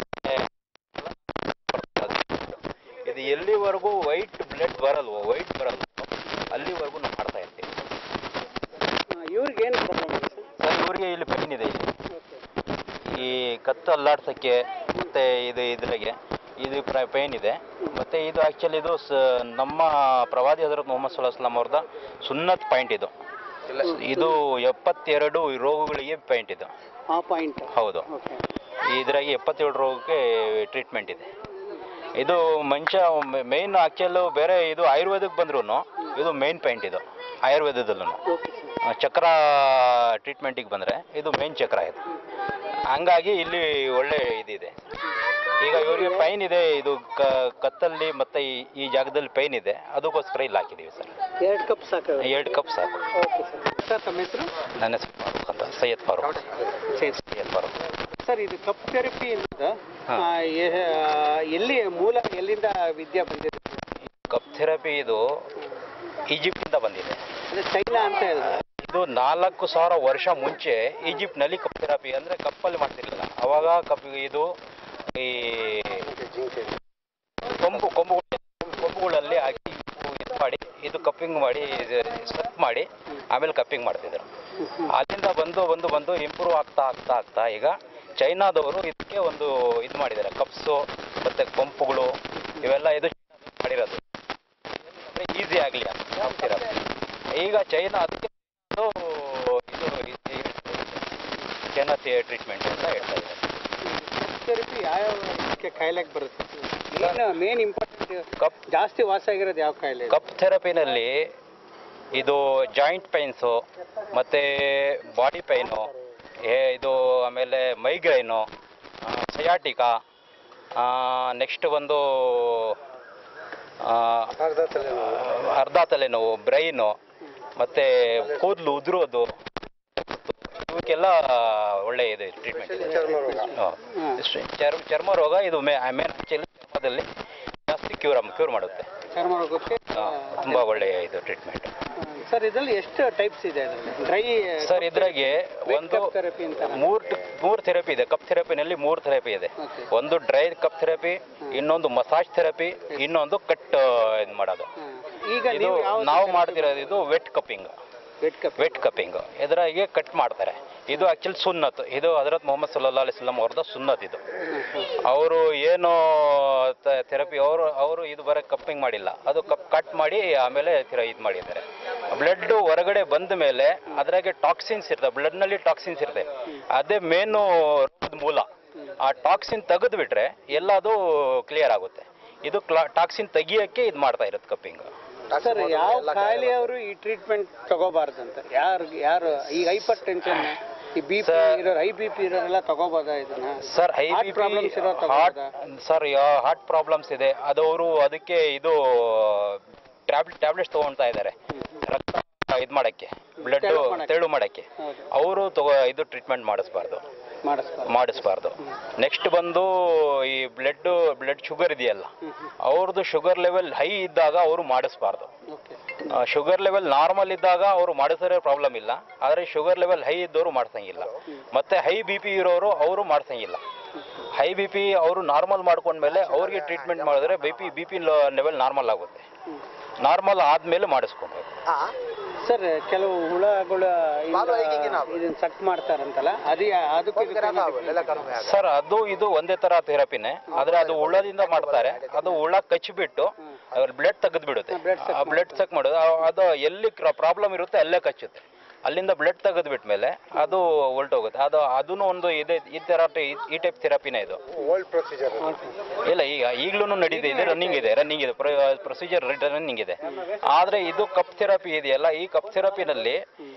ಇದು ಎಲ್ಲಿವರೆಗೂ ವೈಟ್ ಬ್ಲಡ್ ಬರಲ್ವೋ ವೈಟ್ ಬರಲ್ವೋ ಅಲ್ಲಿವರೆಗೂ ನಾವು ಮಾಡ್ತಾ ಇರ್ತೀವಿ ಇವ್ರಿಗೆ ಏನು ಪ್ರಾಬ್ಲಮ್ ಇದೆ ಸರ್ ಸರ್ ಇವ್ರಿಗೆ ಇಲ್ಲಿ ಪೈನ್ ಇದೆ ಇಲ್ಲಿ ಈ ಕತ್ತು ಅಲ್ಲಾಡ್ಸಕ್ಕೆ ಮತ್ತೆ ಇದು ಇದ್ರಾಗೆ ಇದು ಪೈನ್ ಇದೆ ಮತ್ತೆ ಇದು ಆ್ಯಕ್ಚುಲಿ ಇದು ಸ ನಮ್ಮ ಪ್ರವಾದಿ ಹಜರತ್ ಮೊಹಮ್ಮದ್ ಸುಲ್ಲಾಹ್ ಅವ್ರದ ಸುನ್ನತ್ ಪಾಯಿಂಟ್ ಇದು ಇದು ಎಪ್ಪತ್ತೆರಡು ರೋಗಗಳಿಗೆ ಪಾಯಿಂಟ್ ಇದು ಆ ಪಾಯಿಂಟ್ ಹೌದು ಓಕೆ ಇದ್ರಾಗೆ ಎಪ್ಪತ್ತೇಳು ರೋಗಕ್ಕೆ ಟ್ರೀಟ್ಮೆಂಟ್ ಇದೆ ಇದು ಮನುಷ್ಯ ಮೇನ್ ಆಕ್ಚುಲು ಬೇರೆ ಇದು ಆಯುರ್ವೇದಕ್ಕೆ ಬಂದ್ರೂ ಇದು ಮೇನ್ ಪಾಯಿಂಟ್ ಇದು ಆಯುರ್ವೇದದಲ್ಲೂ ಓಕೆ ಸರ್ ಚಕ್ರ ಟ್ರೀಟ್ಮೆಂಟಿಗೆ ಬಂದರೆ ಇದು ಮೇನ್ ಚಕ್ರ ಇದು ಹಂಗಾಗಿ ಇಲ್ಲಿ ಒಳ್ಳೆ ಇದಿದೆ ಈಗ ಇವರಿಗೆ ಪೈನ್ ಇದೆ ಇದು ಕ ಕತ್ತಲ್ಲಿ ಮತ್ತು ಈ ಈ ಜಾಗದಲ್ಲಿ ಪೈನ್ ಇದೆ ಅದಕ್ಕೋಸ್ಕರ ಇಲ್ಲಿ ಹಾಕಿದ್ದೀವಿ ಸರ್ ಎರಡು ಕಪ್ ಸಾಕು ಎರಡು ಕಪ್ ಸಾಕು ಓಕೆ ಸರ್ ಸರ್ ತಮ್ಮ ಹೆಸರು ನನ್ನ ಹೆಸರು ಫಾರೂಕ್ ಅಂತ ಸೈಯದ್ ಫಾರೂಕ್ ಸೈಯದ್ ಫಾರೂಕ್ ಸರ್ ಇದು ಕಪ್ ಥೆರಪಿ ಅನ್ನೋದು ಹಾ. ಆ, ಎ- ಎಲ್ಲಿ ಮೂಲ ಎಲ್ಲಿಂದ ವಿದ್ಯಾ ಬಂದಿದೆ ಕಪ್ ಥೆರಪಿ ಇದು ಈಜಿಪ್ಟಿಂದ ಬಂದಿದೆ ಅಂದರೆ ಚೈನಾ ಅಂತ ಹೇಳಿದ್ರೆ ಇದು ನಾಲ್ಕು ಸಾವಿರ ವರ್ಷ ಮುಂಚೆ ಈಜಿಪ್ಟ್ನಲ್ಲಿ ಕಪ್ ಥೆರಪಿ ಅಂದರೆ ಕಪ್ಪಲ್ಲಿ ಮಾಡ್ತಿರ್ಲಿಲ್ಲ ಅವಾಗ ಕಪ್ ಇದು ಈ ಕೊಂಬು ಕೊಂಬು ಕೊಂಬುಗಳಲ್ಲಿ ಹಾಕಿ ಇದು ಮಾಡಿ ಇದು ಕಪ್ಪಿಂಗ್ ಮಾಡಿ ಸ್ಟೆಪ್ ಮಾಡಿ ಆಮೇಲೆ ಕಪ್ಪಿಂಗ್ ಮಾಡ್ತಿದ್ರು ಅಲ್ಲಿಂದ ಬಂದು ಬಂದು ಬಂದು ಇಂಪ್ರೂವ್ ಆಗ್ತಾ ಆಗ್ತಾ ಆಗ್ತಾ ಈಗ ಚೈನಾದವರು ಇದಕ್ಕೆ ಒಂದು ಇದು ಮಾಡಿದ್ದಾರೆ ಕಪ್ಸು ಮತ್ತೆ ಕೊಂಪುಗಳು ಇವೆಲ್ಲ ಇದು ಮಾಡಿರೋದು ಈಸಿ ಆಗಲಿ ಅಂತ ಈಗ ಚೈನಾ ಅದಕ್ಕೆ ಒಂದು ಇದು ಇದು ಚೈನಾ ಟ್ರೀಟ್ಮೆಂಟ್ ಅಂತ ಹೇಳ್ತಾ ಇದ್ದಾರೆ ಥೆರಪಿ ಯಾವ ಇದಕ್ಕೆ ಕಾಯಿಲೆಗೆ ಬರುತ್ತೆ ಏನು ಮೇನ್ ಇಂಪಾರ್ಟೆಂಟ್ ಕಪ್ ಜಾಸ್ತಿ ವಾಸ ಆಗಿರೋದು ಯಾವ ಕಾಯಿಲೆ ಕಪ್ ಥೆರಪಿನಲ್ಲಿ ಇದು ಜಾಯಿಂಟ್ ಪೈನ್ಸು ಮತ್ತು ಬಾಡಿ ಪೈನು ಇದು ಆಮೇಲೆ ಮೈಗ್ರೈನು ಸಯಾಟಿಕಾ ನೆಕ್ಸ್ಟ್ ಒಂದು ಆ, ಅರ್ಧ ತಲೆನೋವು ಬ್ರೈನು ಮತ್ತು ಕೂದಲು ಉದುರೋದು ಇವಕ್ಕೆಲ್ಲ ಒಳ್ಳೆ ಇದೆ ಟ್ರೀಟ್ಮೆಂಟ್ ಇದೆ ಹಾಂ. ಚರ್ಮ ಚರ್ಮ ರೋಗ ಇದು ಮೇ ಮೇನ್ ಆ್ಯಕ್ಚುಲಿ ಚರ್ಮದಲ್ಲಿ ಜಾಸ್ತಿ ಕ್ಯೂರ್ ಕ್ಯೂರ್ ಮಾಡುತ್ತೆ ಚರ್ಮ ರೋಗಕ್ಕೆ ತುಂಬ ಒಳ್ಳೆಯ ಇದು ಟ್ರೀಟ್ಮೆಂಟ್ ಸರ್ ಇದರಲ್ಲಿ ಎಷ್ಟು ಟೈಪ್ಸ್ ಇದೆ ಅದರಲ್ಲಿ ಡ್ರೈ ಸರ್ ಇದ್ರಾಗೆ ಒಂದು ಥೆರಪಿ ಅಂತ ಮೂರು ಮೂರು ಥೆರಪಿ ಇದೆ ಕಪ್ ಥೆರಪಿನಲ್ಲಿ ಮೂರು ಥೆರಪಿ ಇದೆ Okay. ಒಂದು ಡ್ರೈ ಕಪ್ ಥೆರಪಿ ಇನ್ನೊಂದು ಮಸಾಜ್ ಥೆರಪಿ ಇನ್ನೊಂದು ಕಟ್ ಇದು ಮಾಡೋದು ಈಗ ಇದು ನೀವು ಯಾವ ನಾವು ಮಾಡ್ತಿರೋದು ಇದು wet cupping wet cup wet cupping ಇದ್ರಾಗೆ ಕಟ್ ಮಾಡ್ತಾರೆ ಇದು ಆಕ್ಚುಲಿ ಸುನ್ನತ್ ಇದು ಹಜರತ್ ಮೊಹಮ್ಮದ್ ಸಲ್ಲಾ ಅಲಿಸ್ಲಾಂ ಅವ್ರದ್ದು ಸುನ್ನತ್ ಇದು ಅವರು ಏನು ಥೆರಪಿ ಅವರು ಅವರು ಇದು ಬರೋ ಕಪ್ಪಿಂಗ್ ಮಾಡಿಲ್ಲ ಅದು ಕಪ್ ಕಟ್ ಮಾಡಿ ಆಮೇಲೆ ತಿರ ಇದು ಮಾಡಿದ್ದಾರೆ ಬ್ಲಡ್ ಹೊರಗಡೆ ಬಂದ ಮೇಲೆ ಅದ್ರಾಗೆ ಟಾಕ್ಸಿನ್ಸ್ ಇರ್ತವೆ ಬ್ಲಡ್ನಲ್ಲಿ ಟಾಕ್ಸಿನ್ಸ್ ಇರ್ತವೆ ಅದೇ ಮೇನು ರೋಗದ ಮೂಲ ಆ ಟಾಕ್ಸಿನ್ ತೆಗೆದು ಬಿಟ್ರೆ ಎಲ್ಲದು ಕ್ಲಿಯರ್ ಆಗುತ್ತೆ ಇದು ಕ್ಲಾ ಟಾಕ್ಸಿನ್ ತೆಗಿಯೋಕ್ಕೆ ಇದು ಮಾಡ್ತಾ ಇರೋದು ಕಪ್ಪಿಂಗ್ ಸರ್ ಯಾವ ಕಾಯಿಲೆಯವರು ಈ ಟ್ರೀಟ್ಮೆಂಟ್ ತಗೋಬಾರ್ದಂತ ಯಾರು ಯಾರು ಈ ಹೈಪರ್ ಟೆನ್ಷನ್ ಈ ಬಿ ಪಿ ಇರೋರು ಹೈ ಬಿ ಪಿ ಇರೋರೆಲ್ಲ ತಗೋಬೋದಾ ಇದನ್ನ sir high Heart B problems ಇರೋ ಹಾರ್ಟ್ ತಗೋಬೋದಾ? ಸರ್ ಹಾರ್ಟ್ ಪ್ರಾಬ್ಲಮ್ಸ್ ಇದೆ ಅದು ಅವರು ಅದಕ್ಕೆ ಇದು ಟ್ಯಾಬ್ಲೆಟ್ ಟ್ಯಾಬ್ಲೆಟ್ಸ್ ತಗೊಳ್ತಾ ಇದ್ದಾರೆ ರಕ್ತ ಇದು ಮಾಡಕ್ಕೆ ಬ್ಲಡ್ ತೆಳು ಮಾಡಕ್ಕೆ. ತೆಳು ಮಾಡಕ್ಕೆ ಹೌದು. ಅವರು ತಗೋ ಇದು ಟ್ರೀಟ್ಮೆಂಟ್ ಮಾಡಿಸ್ಬಾರ್ದು ಮಾಡಿಸ್ಬಾರ್ದು ಮಾಡಿಸ್ಬಾರ್ದು ನೆಕ್ಸ್ಟ್ ಬಂದು ಈ ಬ್ಲಡ್ ಬ್ಲಡ್ ಶುಗರ್ ಇದೆಯಲ್ಲ ಅವ್ರದ್ದು ಶುಗರ್ ಲೆವೆಲ್ ಹೈ ಇದ್ದಾಗ ಅವರು ಮಾಡಿಸ್ಬಾರ್ದು ಓಕೆ ಶುಗರ್ ಲೆವೆಲ್ ನಾರ್ಮಲ್ ಇದ್ದಾಗ ಅವರು ಮಾಡಿಸಿದ್ರೆ ಪ್ರಾಬ್ಲಮ್ ಇಲ್ಲ ಆದರೆ ಶುಗರ್ ಲೆವೆಲ್ ಹೈ ಇದ್ದವರು ಮಾಡ್ಸಂಗಿಲ್ಲ ಮತ್ತೆ ಹೈ ಬಿ ಪಿ ಇರೋರು ಅವರು ಮಾಡ್ಸಂಗಿಲ್ಲ ಹೈ ಬಿ ಪಿ ಅವರು ನಾರ್ಮಲ್ ಮಾಡ್ಕೊಂಡ್ಮೇಲೆ ಅವ್ರಿಗೆ ಟ್ರೀಟ್ಮೆಂಟ್ ಮಾಡಿದ್ರೆ B P B P level normal ಆಗುತ್ತೆ ನಾರ್ಮಲ್ ಆದ್ಮೇಲೆ ಮಾಡಿಸ್ಕೊಬೇಕು ಸರ್ ಕೆಲವು ಹುಳಗಳು ಇದನ್ನ ಸಟ್ ಮಾಡ್ತಾರಂತಲ್ಲ ಅದು ಯಾ- ಅದಕ್ಕೂ ಇದಕ್ಕೂ ಏನೋ difference? ಸರ್ ಅದು ಇದು ಒಂದೇ ತರ ಥೆರಪಿನೇ ಆದ್ರೆ ಅದು ಹುಳದಿಂದ ಮಾಡ್ತಾರೆ ಅದು ಹುಳ ಕಚ್ಚಿಬಿಟ್ಟು ಅದ್ರ ಬ್ಲಡ್ ತೆಗೆದು ಬಿಡುತ್ತೆ ಆ ಬ್ಲಡ್ ಚೆಕ್ ಮಾಡೋದು ಆ- ಅದು ಎಲ್ಲಿ ಪ್ರಾಬ್ಲಮ್ ಇರುತ್ತೆ ಅಲ್ಲೇ ಕಚ್ಚುತ್ತೆ ಅಲ್ಲಿಂದ ಬ್ಲಡ್ ತೆಗೆದು ಬಿಟ್ಮೇಲೆ ಅದು ಹೊಲ್ಟೋಗುತ್ತೆ ಅದು ಅದೂ ಒಂದು ಇದೆ ಈ ತರ ಈ ಟೈಪ್ ಥೆರಪಿನೇ ಇದು ಇಲ್ಲ ಈಗ ಈಗಲೂ ನಡೀತಾ ಇದೆ ರನ್ನಿಂಗ್ ಇದೆ ರನ್ನಿಂಗ್ ಇದೆ ಪ್ರೊಸೀಜರ್ ರನ್ನಿಂಗ್ ಇದೆ ಆದರೆ ಇದು ಕಪ್ ಥೆರಪಿ ಇದೆಯಲ್ಲ ಈ ಕಪ್ ಥೆರಪಿನಲ್ಲಿ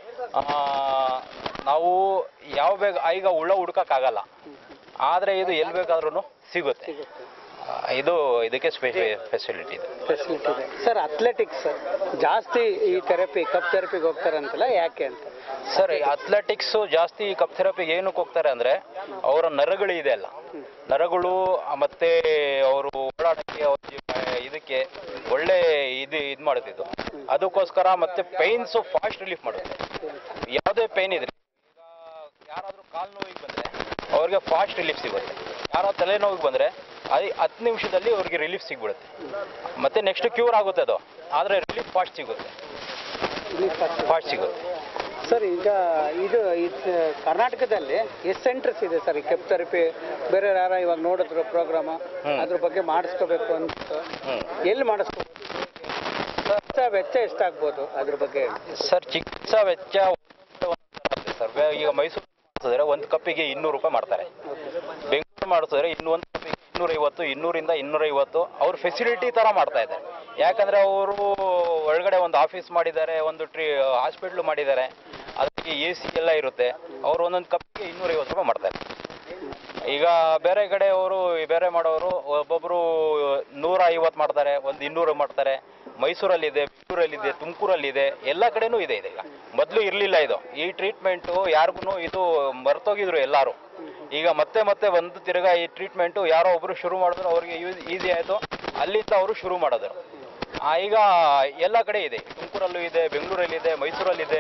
ನಾವು ಯಾವ ಬೇಗ ಈಗ ಹುಳ ಹುಡ್ಕಕ್ಕಾಗಲ್ಲ ಆದರೆ ಇದು ಎಲ್ಲಿ ಬೇಕಾದ್ರೂ ಸಿಗುತ್ತೆ ಆ, ಇದು ಇದಕ್ಕೆ ಫೆಸಿಲಿಟಿ ಇದೆ ಫೆಸಿಲಿಟಿ ಇದೆ ಸರ್ ಅಥ್ಲೆಟಿಕ್ಸ್ ಜಾಸ್ತಿ ಈ ಥೆರಪಿ ಕಪ್ ಥೆರಪಿಗೆ ಹೋಗ್ತಾರಂತಲ್ಲ ಯಾಕೆ ಅಂತ ಸರ್ ಅಥ್ಲೆಟಿಕ್ಸು ಜಾಸ್ತಿ ಕಪ್ ಥೆರಪಿಗೆ ಏನಕ್ಕೆ ಹೋಗ್ತಾರೆ ಅಂದರೆ ಅವರ ನರಗಳು ಇದೆ ಅಲ್ಲ ನರಗಳು ಆ, ಮತ್ತೆ ಅವರು ಓಡಾಡೋಕ್ಕೆ ಅವ್ರ ಜೀವ- ಇದಕ್ಕೆ ಒಳ್ಳೆ ಇದು ಇದು ಮಾಡುತ್ತಿದ್ದು ಅದಕ್ಕೋಸ್ಕರ ಮತ್ತೆ ಪೈನ್ಸು ಫಾಸ್ಟ್ ರಿಲೀಫ್ ಮಾಡುತ್ತೆ ಯಾವುದೇ ಪೈನ್ ಇದ್ರೆ ಈಗ ಯಾರಾದರೂ ಕಾಲು ನೋವಿಗೆ ಬಂದರೆ ಅವ್ರಿಗೆ ಫಾಸ್ಟ್ ರಿಲೀಫ್ ಸಿಗುತ್ತೆ ಯಾರೋ ತಲೆನೋವಿಗೆ ಬಂದರೆ ಅದು ಹತ್ತು ನಿಮಿಷದಲ್ಲಿ ಅವ್ರಿಗೆ ರಿಲೀಫ್ ಸಿಗ್ಬಿಡುತ್ತೆ ಮತ್ತೆ ನೆಕ್ಸ್ಟ್ ಕ್ಯೂರ್ ಆಗುತ್ತೆ ಅದು ಆದರೆ ರಿಲೀಫ್ ಫಾಸ್ಟ್ ಸಿಗುತ್ತೆ ಫಾಸ್ಟ್ ಸಿಗುತ್ತೆ ಸರ್ ಈಗ ಇದು ಇದು ಕರ್ನಾಟಕದಲ್ಲಿ ಎಷ್ಟು ಸೆಂಟರ್ಸ್ ಇದೆ ಸರ್ ಈ ಕೆಪ್ ಥೆರಪಿ ಬೇರೆ ಯಾರ ಇವಾಗ ನೋಡಿದ್ರು ಪ್ರೋಗ್ರಾಮ ಅದ್ರ ಬಗ್ಗೆ ಮಾಡಿಸ್ಕೋಬೇಕು ಅಂತ ಹ್ಮ್. ಎಲ್ಲಿ ಮಾಡಿಸ್ಕೋಬೇಕು ವೆಚ್ಚ ವೆಚ್ಚ ಎಷ್ಟಾಗ್ಬೋದು ಅದ್ರ ಬಗ್ಗೆ ಸರ್ ಚಿಕಿತ್ಸಾ ವೆಚ್ಚ ಸರ್ ಬೇ- ಈಗ ಮೈಸೂರು ಮಾಡಿಸಿದ್ರೆ ಒಂದು ಕಪ್ಪಿಗೆ ಇನ್ನೂರು ರೂಪಾಯಿ ಮಾಡ್ತಾರೆ ಬೆಂಗಳೂರು ಮಾಡಿಸಿದ್ರೆ ಇನ್ನೊಂದು ಕಪ್ಪಿಗೆ ಇನ್ನೂರೈವತ್ತು ಇನ್ನೂರಿಂದ ಇನ್ನೂರೈವತ್ತು ಅವ್ರ ಫೆಸಿಲಿಟಿ ಥರ ಮಾಡ್ತಾ ಇದ್ದಾರೆ ಯಾಕಂದರೆ ಅವರು ಒಳಗಡೆ ಒಂದು ಆಫೀಸ್ ಮಾಡಿದ್ದಾರೆ ಒಂದು ಟ್ರೀ ಹಾಸ್ಪಿಟ್ಲು ಮಾಡಿದ್ದಾರೆ ಅದಕ್ಕೆ ಎ ಸಿ ಎಲ್ಲ ಇರುತ್ತೆ ಅವರು ಒಂದೊಂದು ಕಪ್ಪಿಗೆ ಇನ್ನೂರೈವತ್ತು ರೂಪಾಯಿ ಮಾಡ್ತಾರೆ ಈಗ ಬೇರೆ ಕಡೆ ಅವರು ಬೇರೆ ಮಾಡೋರು ಒಬ್ಬೊಬ್ಬರು ನೂರ ಐವತ್ತು ಮಾಡ್ತಾರೆ ಒಂದು ಇನ್ನೂರು ಮಾಡ್ತಾರೆ ಮೈಸೂರಲ್ಲಿದೆ ಬೆಂಗಳೂರಲ್ಲಿದೆ ತುಮಕೂರಲ್ಲಿದೆ ಎಲ್ಲ ಕಡೆನೂ ಇದೆ ಇದು ಈಗ ಮೊದಲು ಇರಲಿಲ್ಲ ಇದು ಈ ಟ್ರೀಟ್ಮೆಂಟು ಯಾರಿಗೂ ಇದು ಮರ್ತೋಗಿದ್ರು ಎಲ್ಲರೂ ಈಗ ಮತ್ತೆ ಮತ್ತೆ ಒಂದು ತಿರ್ಗಾ ಈ ಟ್ರೀಟ್ಮೆಂಟು ಯಾರೋ ಒಬ್ಬರು ಶುರು ಮಾಡಿದ್ರು ಅವ್ರಿಗೆ ಈಸಿ ಆಯಿತು ಅಲ್ಲಿಂದ ಅವರು ಶುರು ಮಾಡಿದ್ರು ಆ, ಈಗ ಎಲ್ಲ ಕಡೆ ಇದೆ ತುಮಕೂರಲ್ಲೂ ಇದೆ ಬೆಂಗಳೂರಲ್ಲಿದೆ ಮೈಸೂರಲ್ಲಿದೆ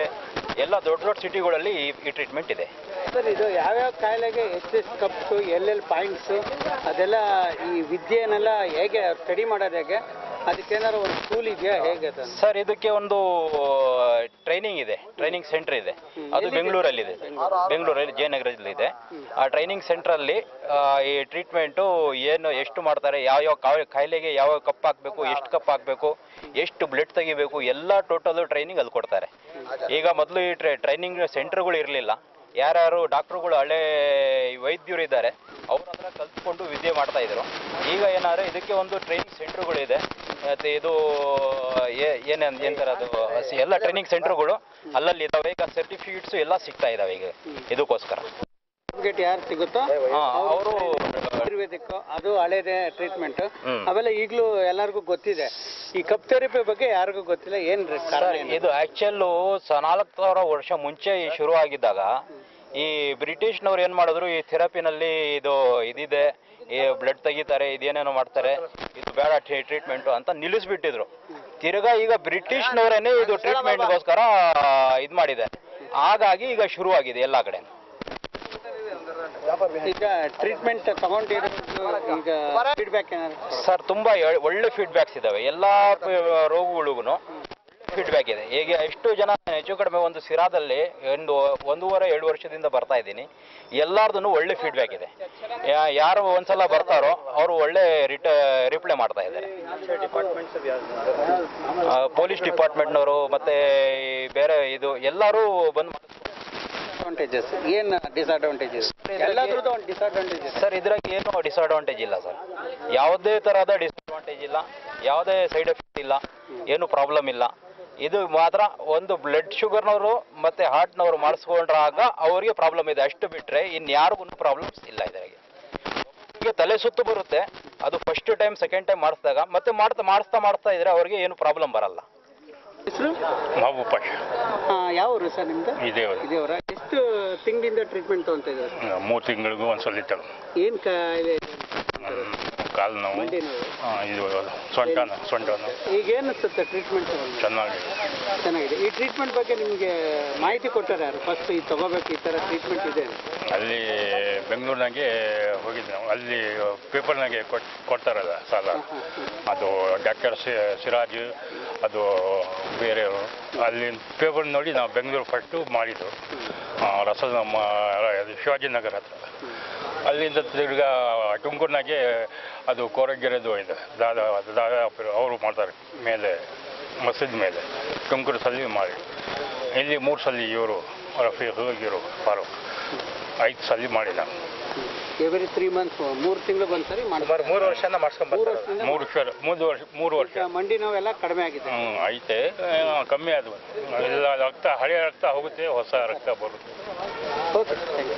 ಎಲ್ಲ ದೊಡ್ಡ ದೊಡ್ಡ ಸಿಟಿಗಳಲ್ಲಿ ಈ ಈ ಟ್ರೀಟ್ಮೆಂಟ್ ಇದೆ ಸರ್ ಇದು ಯಾವ್ಯಾವ ಕಾಯಿಲೆಗೆ ಎಷ್ಟೆಷ್ಟು ಕಪ್ಸು ಎಲ್ಲೆಲ್ಲಿ ಪಾಯಿಂಟ್ಸು ಅದೆಲ್ಲ ಈ ವಿದ್ಯೆನೆಲ್ಲ ಹೇಗೆ ಸ್ಟಡಿ ಮಾಡೋದು ಹೇಗೆ ಅದಕ್ಕೇನಾದ್ರು ಒಂದು ಸ್ಕೂಲ್ ಇದೆಯಾ ಹೇಗೆ ಅದು ಸರ್ ಇದಕ್ಕೆ ಒಂದು ಟ್ರೈನಿಂಗ್ ಇದೆ ಟ್ರೈನಿಂಗ್ ಸೆಂಟರ್ ಇದೆ ಅದು ಬೆಂಗಳೂರಲ್ಲಿದೆ ಬೆಂಗಳೂರಲ್ಲಿ ಜಯನಗರದಲ್ಲಿ ಇದೆ ಆ ಟ್ರೈನಿಂಗ್ ಸೆಂಟ್ರಲ್ಲಿ ಈ ಟ್ರೀಟ್ಮೆಂಟು ಏನು ಎಷ್ಟು ಮಾಡ್ತಾರೆ ಯಾವ ಯಾವ ಕಾಯಿ- ಕಾಯಿಲೆಗೆ ಯಾವ ಕಪ್ ಹಾಕಬೇಕು ಎಷ್ಟು ಕಪ್ ಹಾಕಬೇಕು ಎಷ್ಟು ಬ್ಲಡ್ ತೆಗಿಬೇಕು ಎಲ್ಲ ಟೋಟಲ್ ಟ್ರೈನಿಂಗ್ ಅಲ್ಲಿ ಕೊಡ್ತಾರೆ ಈಗ ಮೊದಲು ಈ ಟ್ರೈನಿಂಗ್ ಸೆಂಟರ್ಗಳು ಇರಲಿಲ್ಲ ಯಾರ್ಯಾರು ಡಾಕ್ಟ್ರುಗಳು ಹಳೆ ವೈದ್ಯರು ಇದ್ದಾರೆ ಅವ್ರ ಹತ್ರ ಕಲ್ತ್ಕೊಂಡು ವಿದ್ಯೆ ಮಾಡ್ತಾ ಇದ್ರು ಈಗ ಏನಾದ್ರೆ ಇದಕ್ಕೆ ಒಂದು ಟ್ರೈನಿಂಗ್ ಸೆಂಟರ್ಗಳಿದೆ ಮತ್ತೆ ಇದು ಏ- ಏನ್ ಏನಂತಾರೆ ಅದು ಸಿ- ಎಲ್ಲ ಟ್ರೈನಿಂಗ್ ಸೆಂಟರ್ಗಳು ಅಲ್ಲಲ್ಲಿ ಇದಾವೆ ಈಗ ಸರ್ಟಿಫಿಕೇಟ್ಸ್ ಎಲ್ಲ ಸಿಗ್ತಾ ಇದಾವೆ ಈಗ ಇದಕ್ಕೋಸ್ಕರ ಸರ್ಟಿಫಿಕೇಟ್ ಯಾರು ಸಿಗುತ್ತೋ ಹಾ, ಅವರು ಆಯುರ್ವೇದಿಕ್ ಅದು ಹಳೇದೇ ಟ್ರೀಟ್ಮೆಂಟ್ ಹ್ಮ್. ಆಮೇಲೆ ಈಗಲೂ ಎಲ್ಲರಿಗೂ ಗೊತ್ತಿದೆ ಈ ಕಪ್ ಥೆರಪಿ ಬಗ್ಗೆ ಯಾರಿಗೂ ಗೊತ್ತಿಲ್ಲ ಏನ್ ರೀ ಕಾರಣ ಸರ್ ಏನು? ಇದು ಆಕ್ಚುಲ್ಲು ನಾಲ್ಕು ಸಾವಿರ ವರ್ಷ ಮುಂಚೆ ಈ ಶುರು ಆಗಿದ್ದಾಗ ಈ ಬ್ರಿಟಿಷ್ನವ್ರು ಏನ್ ಮಾಡಿದ್ರು ಈ ಥೆರಪಿನಲ್ಲಿ ಇದು ಇದಿದೆ ಈ ಬ್ಲಡ್ ತೆಗಿತಾರೆ ಇದೇನೇನೋ ಮಾಡ್ತಾರೆ ಇದು ಬೇಡ ಟ್ರೀಟ್ಮೆಂಟ್ ಅಂತ ನಿಲ್ಲಿಸ್ಬಿಟ್ಟಿದ್ರು ತಿರ್ಗಾ ಈಗ ಬ್ರಿಟಿಷ್ನವರೇನೆ ಇದು ಟ್ರೀಟ್ಮೆಂಟ್ಗೋಸ್ಕರ ಇದು ಮಾಡಿದ್ದಾರೆ ಹಾಗಾಗಿ ಈಗ ಶುರುವಾಗಿದೆ ಎಲ್ಲ ಕಡೆ ಈಗ ಟ್ರೀಟ್ಮೆಂಟ್ ತಗೊಂಡಿರೋದು ಈಗ ಫೀಡ್ಬ್ಯಾಕ್ ಏನಾದ್ರು ಸರ್ ತುಂಬಾ ಎ- ಒಳ್ಳೆ ಫೀಡ್ಬ್ಯಾಕ್ಸ್ ಇದಾವೆ ಎಲ್ಲಾ ರೋಗಗಳಿಗೂ ಫೀಡ್ಬ್ಯಾಕ್ ಇದೆ ಈಗ ಎಷ್ಟು ಜನ ಹೆಚ್ಚು ಕಡಿಮೆ ಒಂದು ಸಿರಾದಲ್ಲಿ ಒಂದು ಒಂದೂವರೆ ಎರಡು ವರ್ಷದಿಂದ ಬರ್ತಾ ಇದ್ದೀನಿ ಎಲ್ಲಾರ್ದು ಒಳ್ಳೆ ಫೀಡ್ಬ್ಯಾಕ್ ಇದೆ ಯಾ- ಯಾರು ಒಂದ್ಸಲ ಬರ್ತಾರೋ ಅವರು ಒಳ್ಳೆ ರಿಟ ರಿಪ್ಲೈ ಮಾಡ್ತಾ ಇದ್ದಾರೆ ಪೊಲೀಸ್ ಡಿಪಾರ್ಟ್ಮೆಂಟ್ನವರು ಮತ್ತೆ ಈ ಬೇರೆ ಇದು ಎಲ್ಲರೂ ಬಂದು ಅಡ್ವಾಂಟೇಜಸ್ ಏನ್ ಡಿಸ್ಅಡ್ವಾಂಟೇಜಸ್ ಎಲ್ಲದ್ರದ್ದು ಒಂದು ಡಿಸ್ಅಡ್ವಾಂಟೇಜಸ್ ಸರ್ ಇದ್ರಾಗ ಏನು ಡಿಸ್ಅಡ್ವಾಂಟೇಜ್ ಇಲ್ಲ ಸರ್ ಯಾವುದೇ ತರಹದ ಡಿಸ್ಅಡ್ವಾಂಟೇಜ್ ಇಲ್ಲ ಯಾವುದೇ ಸೈಡ್ ಎಫೆಕ್ಟ್ ಇಲ್ಲ ಏನು ಪ್ರಾಬ್ಲಮ್ ಇಲ್ಲ ಇದು ಮಾತ್ರ ಒಂದು ಬ್ಲಡ್ ಶುಗರ್ನವರು ಮತ್ತೆ ಹಾರ್ಟ್ನವರು ಮಾಡಿಸ್ಕೊಂಡ್ರಾಗ ಅವರಿಗೆ ಪ್ರಾಬ್ಲಮ್ ಇದೆ ಅಷ್ಟು ಬಿಟ್ರೆ ಇನ್ಯಾರಿಗೂ ಪ್ರಾಬ್ಲಮ್ಸ್ ಇಲ್ಲ ಇದ್ರಾಗೆ ಈಗ ತಲೆ ಸುತ್ತು ಬರುತ್ತೆ ಅದು ಫಸ್ಟ್ ಟೈಮ್ ಸೆಕೆಂಡ್ ಟೈಮ್ ಮಾಡಿಸಿದಾಗ ಮತ್ತೆ ಮಾಡ್ತಾ ಮಾಡಿಸ್ತಾ ಮಾಡಿಸ್ತಾ ಇದ್ರೆ ಅವ್ರಿಗೆ ಏನು ಪ್ರಾಬ್ಲಮ್ ಬರಲ್ಲ ಹೆಸರು ಮಹಬೂಬ್ ಪಾಷ ಯಾವ ಊರು ಸರ್ ನಿಮ್ದು ಇದೇವರ ಇದೇವರ ಎಷ್ಟು ತಿಂಗಳಿಂದ ಟ್ರೀಟ್ಮೆಂಟ್ ತಗೊಂತ ಇದ್ದಾರೆ ಮೂರು ತಿಂಗಳಿಗೂ ಒಂದ್ಸಲ ಇತ್ತಲ್ಲ ಏನ್ ಕಾಯಿಲೆ ಕಾಲು ನೋವು ಮಂಡಿ ನೋವು ಆ, ಇದು ಸೊಂಟ ನೋವು ಸೊಂಟ ನೋವು ಈಗ ಏನ್ ಅನ್ಸುತ್ತೆ ಟ್ರೀಟ್ಮೆಂಟ್ ಚೆನ್ನಾಗಿ ಚೆನ್ನಾಗಿದೆ ಈ ಟ್ರೀಟ್ಮೆಂಟ್ ಬಗ್ಗೆ ನಿಮಗೆ ಮಾಹಿತಿ ಕೊಟ್ಟಾರೆ ಯಾರು ಫಸ್ಟ್ ಇದು ತಗೋಬೇಕು ಈ ತರ ಟ್ರೀಟ್ಮೆಂಟ್ ಇದೆ ಅಂತ. ಅಲ್ಲಿ ಬೆಂಗಳೂರಿನಾಗೆ ಹೋಗಿದ್ದೆ ನಾವು ಅಲ್ಲಿ ಪೇಪರ್ನಾಗೆ ಕೊಟ್ ಕೊಡ್ತಾರಲ್ಲ ಸಾಲ ಅದು ಡಾಕ್ಟರ್ ಸಿರಾಜ್ ಅದು ಬೇರೆಯವರು ಅಲ್ಲಿ ಪೇಪರ್ ನೋಡಿ ನಾವು ಬೆಂಗಳೂರು ಫಸ್ಟು ಮಾಡಿದ್ದು ಆ, ರಸ ನಮ್ಮ ಅದು ಶಿವಾಜಿನಗರ ಹತ್ರ ಅಲ್ಲಿಂದ ತಿರ್ಗಾ ತುಮಕೂರಿನಾಗೆ ಅದು ಕೋರಗೆರೆದು ಇದೆ ದಾದಾ ದಾದಾ ಅವರು ಮಾಡ್ತಾರೆ ಮೇಲೆ ಮಸೀದ್ ಮೇಲೆ ತುಮಕೂರು ಸಲ ಮಾಡಿ ಇಲ್ಲಿ ಮೂರು ಸಲ ಇವರು ರಫೀಕ್ ಇವರು ಫಾರೂಕ್ ಐದು ಸಲ ಮಾಡಿ ನಾನು ಎವ್ರಿ ತ್ರೀ ಮಂತ್ಸ್ ಮೂರು ತಿಂಗಳು ಬಂದು ಸರಿ ಮಾಡಿ ಮೂರು ವರ್ಷನ ಮಾಡ್ಸ್ಕೊಂಡ್ ಮೂರು ಬರ್ತಾರೆ ವರ್ಷದಿಂದ ಮೂರು ವರ್ಷ ಮೂರು ವರ್ಷ ಮೂರು ವರ್ಷ ಈಗ ಮಂಡಿ ನೋವೆಲ್ಲ ಕಡಿಮೆ ಆಗಿದೆ ಹ್ಞೂ ಐತೆ ಆ, ಕಮ್ಮಿ ಆದವು ಎಲ್ಲ ರಕ್ತ ಹಳೆಯ ರಕ್ತ ಹೋಗುತ್ತೆ ಹೊಸ ರಕ್ತ ಬರುತ್ತೆ ಓಕೆ ಥ್ಯಾಂಕ್ ಯು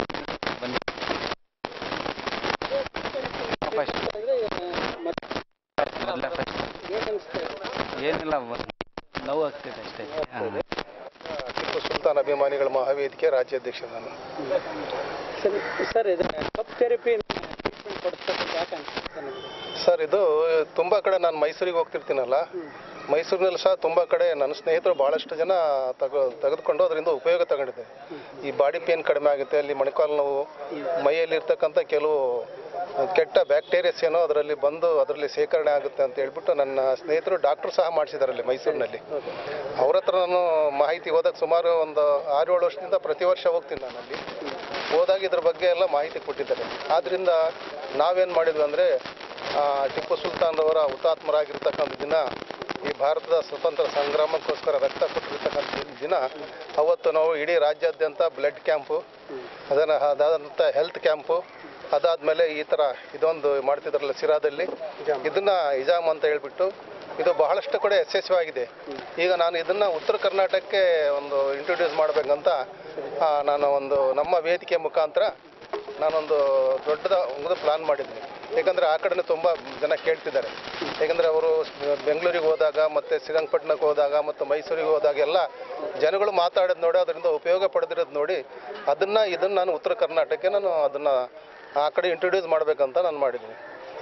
ಏನಿಲ್ಲ ನೋವು ಆಗ್ತೈತೆ ಅಷ್ಟೇ ಟಿಪ್ಪು ಸುಲ್ತಾನ್ ಅಭಿಮಾನಿಗಳ ಮಹಾವೇದಿಕೆ ರಾಜ್ಯಾಧ್ಯಕ್ಷ ನಾನು ಸರಿ ಸರ್ ಇದು ಕಪ್ ಥೆರಪಿ ಟ್ರೀಟ್ಮೆಂಟ್ ಕೊಡಿಸ್ಬೇಕು ಯಾಕೆ ಅನ್ಸುತ್ತೆ ನಿಮಗೆ ಸರ್ ಇದು ತುಂಬ ಕಡೆ ನಾನು ಮೈಸೂರಿಗೆ ಹೋಗ್ತಿರ್ತೀನಲ್ಲ ಮೈಸೂರಿನಲ್ಲಿ ಸಹ ತುಂಬ ಕಡೆ ನನ್ನ ಸ್ನೇಹಿತರು ಭಾಳಷ್ಟು ಜನ ತಗೋ ತೆಗೆದುಕೊಂಡು ಅದರಿಂದ ಉಪಯೋಗ ತಗೊಂಡಿದೆ ಈ ಬಾಡಿ ಪೇನ್ ಕಡಿಮೆ ಆಗುತ್ತೆ ಅಲ್ಲಿ ಮೊಣಕಾಲು ನೋವು ಮೈಯಲ್ಲಿ ಇರ್ತಕ್ಕಂಥ ಕೆಲವು ಕೆಟ್ಟ ಬ್ಯಾಕ್ಟೀರಿಯಸ್ ಏನೋ ಅದರಲ್ಲಿ ಬಂದು ಅದರಲ್ಲಿ ಸೇಕರಣೆ ಆಗುತ್ತೆ ಅಂತ ಹೇಳ್ಬಿಟ್ಟು ನನ್ನ ಸ್ನೇಹಿತರು ಡಾಕ್ಟರ್ ಸಹ ಮಾಡಿಸಿದ್ದಾರೆ ಅಲ್ಲಿ ಮೈಸೂರಿನಲ್ಲಿ ಅವ್ರ ಹತ್ರ ನಾನು ಮಾಹಿತಿ ಹೋದಾಗ ಸುಮಾರು ಒಂದು ಆರು ಏಳು ವರ್ಷದಿಂದ ಪ್ರತಿ ವರ್ಷ ಹೋಗ್ತೀನಿ ನಾನು ಅಲ್ಲಿ ಹೋದಾಗ ಇದ್ರ ಬಗ್ಗೆ ಎಲ್ಲ ಮಾಹಿತಿ ಕೊಟ್ಟಿದ್ದಾರೆ ಆದ್ದರಿಂದ ನಾವೇನು ಮಾಡಿದ್ವಿ ಅಂದರೆ ಟಿಪ್ಪು ಸುಲ್ತಾನ್ರವರ ಹುತಾತ್ಮರಾಗಿರ್ತಕ್ಕಂಥ ದಿನ ಈ ಭಾರತದ ಸ್ವತಂತ್ರ ಸಂಗ್ರಾಮಕ್ಕೋಸ್ಕರ ರಕ್ತ ಕೊಟ್ಟಿರ್ತಕ್ಕಂಥ ದಿನ ಅವತ್ತು ನಾವು ಇಡೀ ರಾಜ್ಯಾದ್ಯಂತ ಬ್ಲಡ್ ಕ್ಯಾಂಪು ಅದನ್ನು ಅದಾದಂಥ ಹೆಲ್ತ್ ಕ್ಯಾಂಪು ಅದಾದಮೇಲೆ ಈ ಥರ ಇದೊಂದು ಮಾಡ್ತಿದ್ರಲ್ಲ ಸಿರಾದಲ್ಲಿ ಇದನ್ನ ಇಜಾಮ್ ಅಂತ ಹೇಳ್ಬಿಟ್ಟು ಇದು ಬಹಳಷ್ಟು ಕಡೆ ಯಶಸ್ವಿಯಾಗಿದೆ ಈಗ ನಾನು ಇದನ್ನ ಉತ್ತರ ಕರ್ನಾಟಕಕ್ಕೆ ಒಂದು ಇಂಟ್ರೊಡ್ಯೂಸ್ ಮಾಡಬೇಕಂತ ಆ, ನಾನು ಒಂದು ನಮ್ಮ ವೇದಿಕೆ ಮುಖಾಂತರ ನಾನೊಂದು ದೊಡ್ಡದ ಒಂದು ಪ್ಲಾನ್ ಮಾಡಿದ್ದೀನಿ ಯಾಕಂದರೆ ಆ ಕಡೆನೇ ತುಂಬ ಜನ ಕೇಳ್ತಿದ್ದಾರೆ ಯಾಕಂದರೆ ಅವರು ಬೆಂಗಳೂರಿಗೆ ಹೋದಾಗ ಮತ್ತು ಶ್ರೀರಂಗಪಟ್ಟಣಕ್ಕೆ ಹೋದಾಗ ಮತ್ತು ಮೈಸೂರಿಗೆ ಹೋದಾಗ ಎಲ್ಲ ಜನಗಳು ಮಾತಾಡೋದು ನೋಡಿ ಅದರಿಂದ ಉಪಯೋಗ ಪಡೆದಿರೋದು ನೋಡಿ ಅದನ್ನು ಇದನ್ನು ನಾನು ಉತ್ತರ ಕರ್ನಾಟಕಕ್ಕೆ ನಾನು ಅದನ್ನು ಆ ಕಡೆ ಇಂಟ್ರೊಡ್ಯೂಸ್ ಮಾಡಬೇಕಂತ ನಾನು ಮಾಡಿದ್ದೀನಿ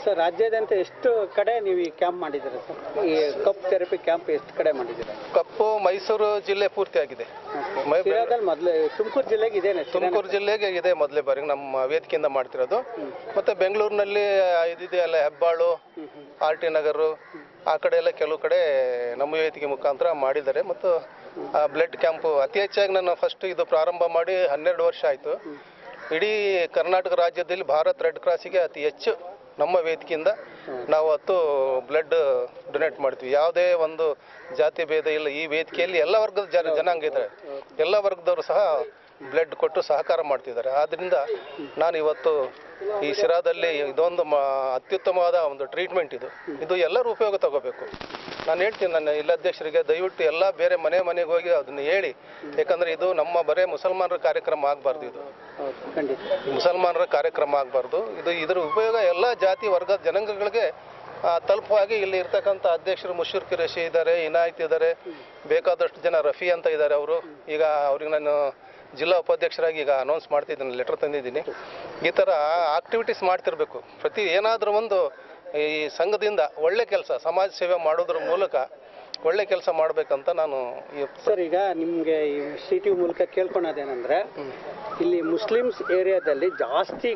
ಸರ್ ರಾಜ್ಯಾದ್ಯಂತ ಎಷ್ಟು ಕಡೆ ನೀವು ಈ ಕ್ಯಾಂಪ್ ಮಾಡಿದ್ದೀರಾ ಸರ್ ಈ ಕಪ್ ಥೆರಪಿ ಕ್ಯಾಂಪ್ ಎಷ್ಟು ಕಡೆ ಮಾಡಿದ್ದೀರಾ ಕಪ್ಪು ಮೈಸೂರು ಜಿಲ್ಲೆ ಪೂರ್ತಿ ಆಗಿದೆ ಮೈ- ಶಿರಾದಲ್ಲಿ ಮೊದಲು ತುಮಕೂರು ಜಿಲ್ಲೆಗೆ ಇದೇನೆ ತುಮಕೂರು ಜಿಲ್ಲೆಗೆ ಇದೆ ಮೊದಲೇ ಬಾರಿ ನಮ್ಮ ವೇದಿಕೆಯಿಂದ ಮಾಡ್ತಿರೋದು ಮತ್ತೆ ಬೆಂಗಳೂರಿನಲ್ಲಿ ಇದಿದೆಯಲ್ಲ ಹೆಬ್ಬಾಳು ಆರ್ ಟಿ ನಗರು ಆ ಕಡೆ ಎಲ್ಲ ಕೆಲವು ಕಡೆ ನಮ್ಮ ವೇದಿಕೆ ಮುಖಾಂತರ ಮಾಡಿದ್ದಾರೆ ಮತ್ತು ಬ್ಲಡ್ ಕ್ಯಾಂಪು ಅತಿ ಹೆಚ್ಚಾಗಿ ನಾನು ಫಸ್ಟ್ ಇದು ಪ್ರಾರಂಭ ಮಾಡಿ ಹನ್ನೆರಡು ವರ್ಷ ಆಯಿತು ಇಡೀ ಕರ್ನಾಟಕ ರಾಜ್ಯದಲ್ಲಿ ಭಾರತ್ ರೆಡ್ ಕ್ರಾಸಿಗೆ ಅತಿ ಹೆಚ್ಚು ನಮ್ಮ ವೇದಿಕೆಯಿಂದ ನಾವು ಹತ್ತು ಬ್ಲಡ್ ಡೊನೇಟ್ ಮಾಡ್ತೀವಿ ಯಾವುದೇ ಒಂದು ಜಾತಿ ಭೇದ ಇಲ್ಲ ಈ ವೇದಿಕೆಯಲ್ಲಿ ಎಲ್ಲ ವರ್ಗದ ಜನ ಜನಾಂಗ ಇದ್ದಾರೆ ಎಲ್ಲ ವರ್ಗದವರು ಸಹ ಬ್ಲಡ್ ಕೊಟ್ಟು ಸಹಕಾರ ಮಾಡ್ತಿದ್ದಾರೆ ಆದ್ದರಿಂದ ನಾನು ಇವತ್ತು ಈ ಸಿರಾದಲ್ಲಿ ಇದೊಂದು ಮ ಅತ್ಯುತ್ತಮವಾದ ಒಂದು ಟ್ರೀಟ್ಮೆಂಟ್ ಇದು ಇದು ಎಲ್ಲರೂ ಉಪಯೋಗ ತಗೋಬೇಕು ನಾನು ಹೇಳ್ತೀನಿ ನನ್ನ ಇಲ್ಲ ಅಧ್ಯಕ್ಷರಿಗೆ ದಯವಿಟ್ಟು ಎಲ್ಲ ಬೇರೆ ಮನೆ ಮನೆಗೆ ಹೋಗಿ ಅದನ್ನು ಹೇಳಿ ಯಾಕಂದರೆ ಇದು ನಮ್ಮ ಬರೇ ಮುಸಲ್ಮಾನರ ಕಾರ್ಯಕ್ರಮ ಆಗಬಾರ್ದು ಇದು ಹೌದು ಖಂಡಿತ ಮುಸಲ್ಮಾನರ ಕಾರ್ಯಕ್ರಮ ಆಗಬಾರ್ದು ಇದು ಇದರ ಉಪಯೋಗ ಎಲ್ಲ ಜಾತಿ ವರ್ಗದ ಜನಾಂಗಗಳಿಗೆ ಆ, ತಲುಪುವಾಗಿ ಇಲ್ಲಿ ಇರ್ತಕ್ಕಂಥ ಅಧ್ಯಕ್ಷರು ಮುಷೂರ್ ರಶಿ ಇದ್ದಾರೆ ಇನಾಯತ್ ಇದ್ದಾರೆ ಬೇಕಾದಷ್ಟು ಜನ ರಫಿ ಅಂತ ಇದ್ದಾರೆ ಅವರು ಈಗ ಅವ್ರಿಗೆ ನಾನು ಜಿಲ್ಲಾ ಉಪಾಧ್ಯಕ್ಷರಾಗಿ ಈಗ ಅನೌನ್ಸ್ ಮಾಡ್ತಿದ್ದೀನಿ ಲೆಟರ್ ತಂದಿದ್ದೀನಿ ಈ ಥರ ಆಕ್ಟಿವಿಟೀಸ್ ಮಾಡ್ತಿರ್ಬೇಕು ಪ್ರತಿ ಏನಾದರೂ ಒಂದು ಈ ಸಂಘದಿಂದ ಒಳ್ಳೆ ಕೆಲಸ ಸಮಾಜ ಸೇವೆ ಮಾಡೋದ್ರ ಮೂಲಕ ಒಳ್ಳೆ ಕೆಲಸ ಮಾಡಬೇಕಂತ ನಾನು ಈ ಸರ್ ಈಗ ನಿಮಗೆ ಈ ಸಿ ಟಿ ಮೂಲಕ ಕೇಳ್ಕೊಳೋದೇನೆಂದ್ರೆ ಇಲ್ಲಿ ಮುಸ್ಲಿಮ್ಸ್ ಏರಿಯಾದಲ್ಲಿ ಜಾಸ್ತಿ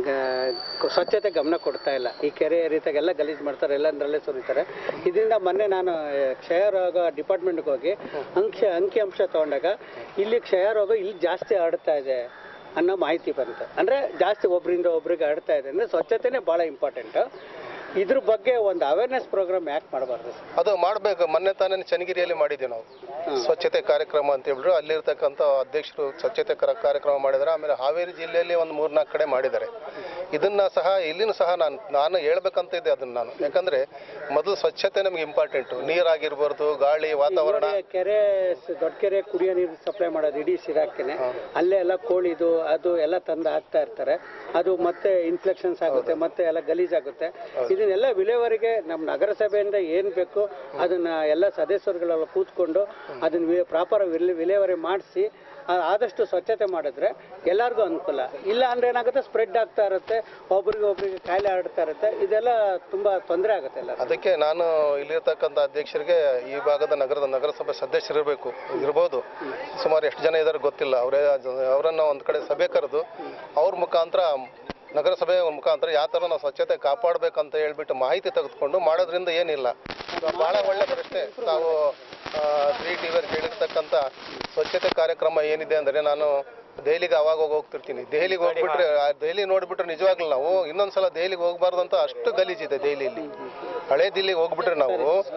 ಗ- ಸ್ವಚ್ಛತೆ ಗಮನ ಕೊಡ್ತಾ ಇಲ್ಲ ಈ ಕೆರೆ ಏರಿಯಾದಾಗೆಲ್ಲ ಗಲೀಜು ಮಾಡ್ತಾರೆ ಎಲ್ಲ ಅಂದ್ರಲ್ಲೇ ಸುರಿತಾರೆ ಇದರಿಂದ ಮೊನ್ನೆ ನಾನು ಆ, ಕ್ಷಯ ರೋಗ ಡಿಪಾರ್ಟ್ಮೆಂಟ್ಗೆ ಹೋಗಿ ಅಂಶ ಅಂಕಿಅಂಶ ತಗೊಂಡಾಗ ಇಲ್ಲಿ ಕ್ಷಯ ರೋಗ ಇಲ್ಲಿ ಜಾಸ್ತಿ ಹರಡ್ತಾ ಇದೆ ಅನ್ನೋ ಮಾಹಿತಿ ಬಂತು ಅಂದರೆ ಜಾಸ್ತಿ ಒಬ್ಬರಿಂದ ಒಬ್ರಿಗೆ ಹರಡ್ತಾ ಇದೆ ಅಂದರೆ ಸ್ವಚ್ಛತೆನೇ ಭಾಳ ಇಂಪಾರ್ಟೆಂಟು ಇದ್ರ ಬಗ್ಗೆ ಒಂದು ಅವೇರ್ನೆಸ್ ಪ್ರೋಗ್ರಾಮ್ ಯಾಕೆ ಮಾಡಬಾರ್ದು ಸರ್ ಅದು ಮಾಡಬೇಕು ಮೊನ್ನೆ ತಾನೇ ಚನ್ನಗಿರಿಯಲ್ಲಿ ಮಾಡಿದ್ವಿ ನಾವು ಸ್ವಚ್ಛತೆ ಕಾರ್ಯಕ್ರಮ ಅಂತ ಹೇಳಿದ್ರು ಅಲ್ಲಿರ್ತಕ್ಕಂಥ ಅಧ್ಯಕ್ಷರು ಸ್ವಚ್ಛತೆ ಕರ- ಕಾರ್ಯಕ್ರಮ ಮಾಡಿದ್ದಾರೆ ಆಮೇಲೆ ಹಾವೇರಿ ಜಿಲ್ಲೆಯಲ್ಲಿ ಒಂದು ಮೂರ್ನಾಲ್ಕು ಕಡೆ ಮಾಡಿದ್ದಾರೆ ಇದನ್ನ ಸಹ ಇಲ್ಲಿನೂ ಸಹ ನಾನು ನಾನು ಹೇಳ್ಬೇಕಂತ ಇದ್ದೆ ಅದನ್ನ ನಾನು ಯಾಕಂದ್ರೆ ಮೊದಲು ಸ್ವಚ್ಛತೆ ನಮಗೆ ಇಂಪಾರ್ಟೆಂಟು ನೀರಾಗಿರ್ಬಾರ್ದು ಗಾಳಿ ವಾತಾವರಣ ನೋಡಿ, ಕೆರೆ ಸ- ದೊಡ್ಡ ಕೆರೆ ಕುಡಿಯೋ ನೀರು ಸಪ್ಲೈ ಮಾಡೋದು ಇಡೀ ಸಿರಾಕ್ಕೆನೆ ಅಲ್ಲೇ ಎಲ್ಲ ಕೋಳಿದು ಅದು ಎಲ್ಲ ತಂದು ಹಾಕ್ತಾ ಇರ್ತಾರೆ ಅದು ಮತ್ತೆ ಇನ್ಫೆಕ್ಷನ್ಸ್ ಆಗುತ್ತೆ ಮತ್ತೆ ಎಲ್ಲ ಗಲೀಜಾಗುತ್ತೆ ಇದನ್ನೆಲ್ಲ ವಿಲೇವಾರಿಗೆ ನಮ್ಮ ನಗರಸಭೆಯಿಂದ ಏನು ಬೇಕು ಅದನ್ನ ಎಲ್ಲ ಸದಸ್ಯರುಗಳೆಲ್ಲ ಕೂತ್ಕೊಂಡು ಅದನ್ನ ಪ್ರಾಪರ್ ವಿಲೇವಾರಿ ಮಾಡಿಸಿ ಆದಷ್ಟು ಸ್ವಚ್ಛತೆ ಮಾಡಿದ್ರೆ ಎಲ್ಲರಿಗೂ ಅನುಕೂಲ ಇಲ್ಲ ಅಂದ್ರೆ ಏನಾಗುತ್ತೆ ಸ್ಪ್ರೆಡ್ ಆಗ್ತಾ ಇರುತ್ತೆ ಒಬ್ರಿಗೆ ಒಬ್ರಿಗೆ ಕಾಯಿಲೆ ಹರಡ್ತಾ ಇರುತ್ತೆ ಇದೆಲ್ಲ ತುಂಬಾ ತೊಂದರೆ ಆಗುತ್ತೆ ಎಲ್ಲ ಅದಕ್ಕೆ ನಾನು ಇಲ್ಲಿರ್ತಕ್ಕಂಥ ಅಧ್ಯಕ್ಷರಿಗೆ ಈ ಭಾಗದ ನಗರದ ನಗರಸಭೆ ಸದಸ್ಯರಿರಬೇಕು ಇರ್ಬೋದು ಸುಮಾರು ಎಷ್ಟು ಜನ ಇದ್ದಾರೆ ಗೊತ್ತಿಲ್ಲ ಅವರೇ ಅವರನ್ನ ಒಂದು ಕಡೆ ಸಭೆ ಕರೆದು ಅವ್ರ ಮುಖಾಂತರ ನಗರಸಭೆ ಮುಖಾಂತರ ಯಾವ ಥರ ನಾವು ಸ್ವಚ್ಛತೆ ಕಾಪಾಡಬೇಕಂತ ಹೇಳ್ಬಿಟ್ಟು ಮಾಹಿತಿ ತೆಗೆದುಕೊಂಡು ಮಾಡೋದ್ರಿಂದ ಏನಿಲ್ಲ ಭಾಳ ಒಳ್ಳೆ ಪ್ರಶ್ನೆ ತಾವು ತ್ರೀ ಟಿ ವಿಯಲ್ಲಿ ಕೇಳಿರ್ತಕ್ಕಂಥ ಸ್ವಚ್ಛತೆ ಕಾರ್ಯಕ್ರಮ ಏನಿದೆ ಅಂದರೆ ನಾನು ದೆಹಲಿಗೆ ಅವಾಗ ಹೋಗಿ ಹೋಗ್ತಿರ್ತೀನಿ ದೆಹಲಿಗೆ ಹೋಗ್ಬಿಟ್ರೆ ಆ ದೆಹಲಿ ನೋಡ್ಬಿಟ್ರೆ ನಿಜವಾಗ್ಲೂ ನಾವು ಇನ್ನೊಂದ್ಸಲ ದೆಹಲಿಗೆ ಹೋಗ್ಬಾರ್ದು ಅಂತ ಅಷ್ಟು ಗಲೀಜಿದೆ ದೆಹಲಿಯಲ್ಲಿ ಹಳೆ ದಿಲ್ಲಿಗೆ ಹೋಗ್ಬಿಟ್ರೆ ನಾವು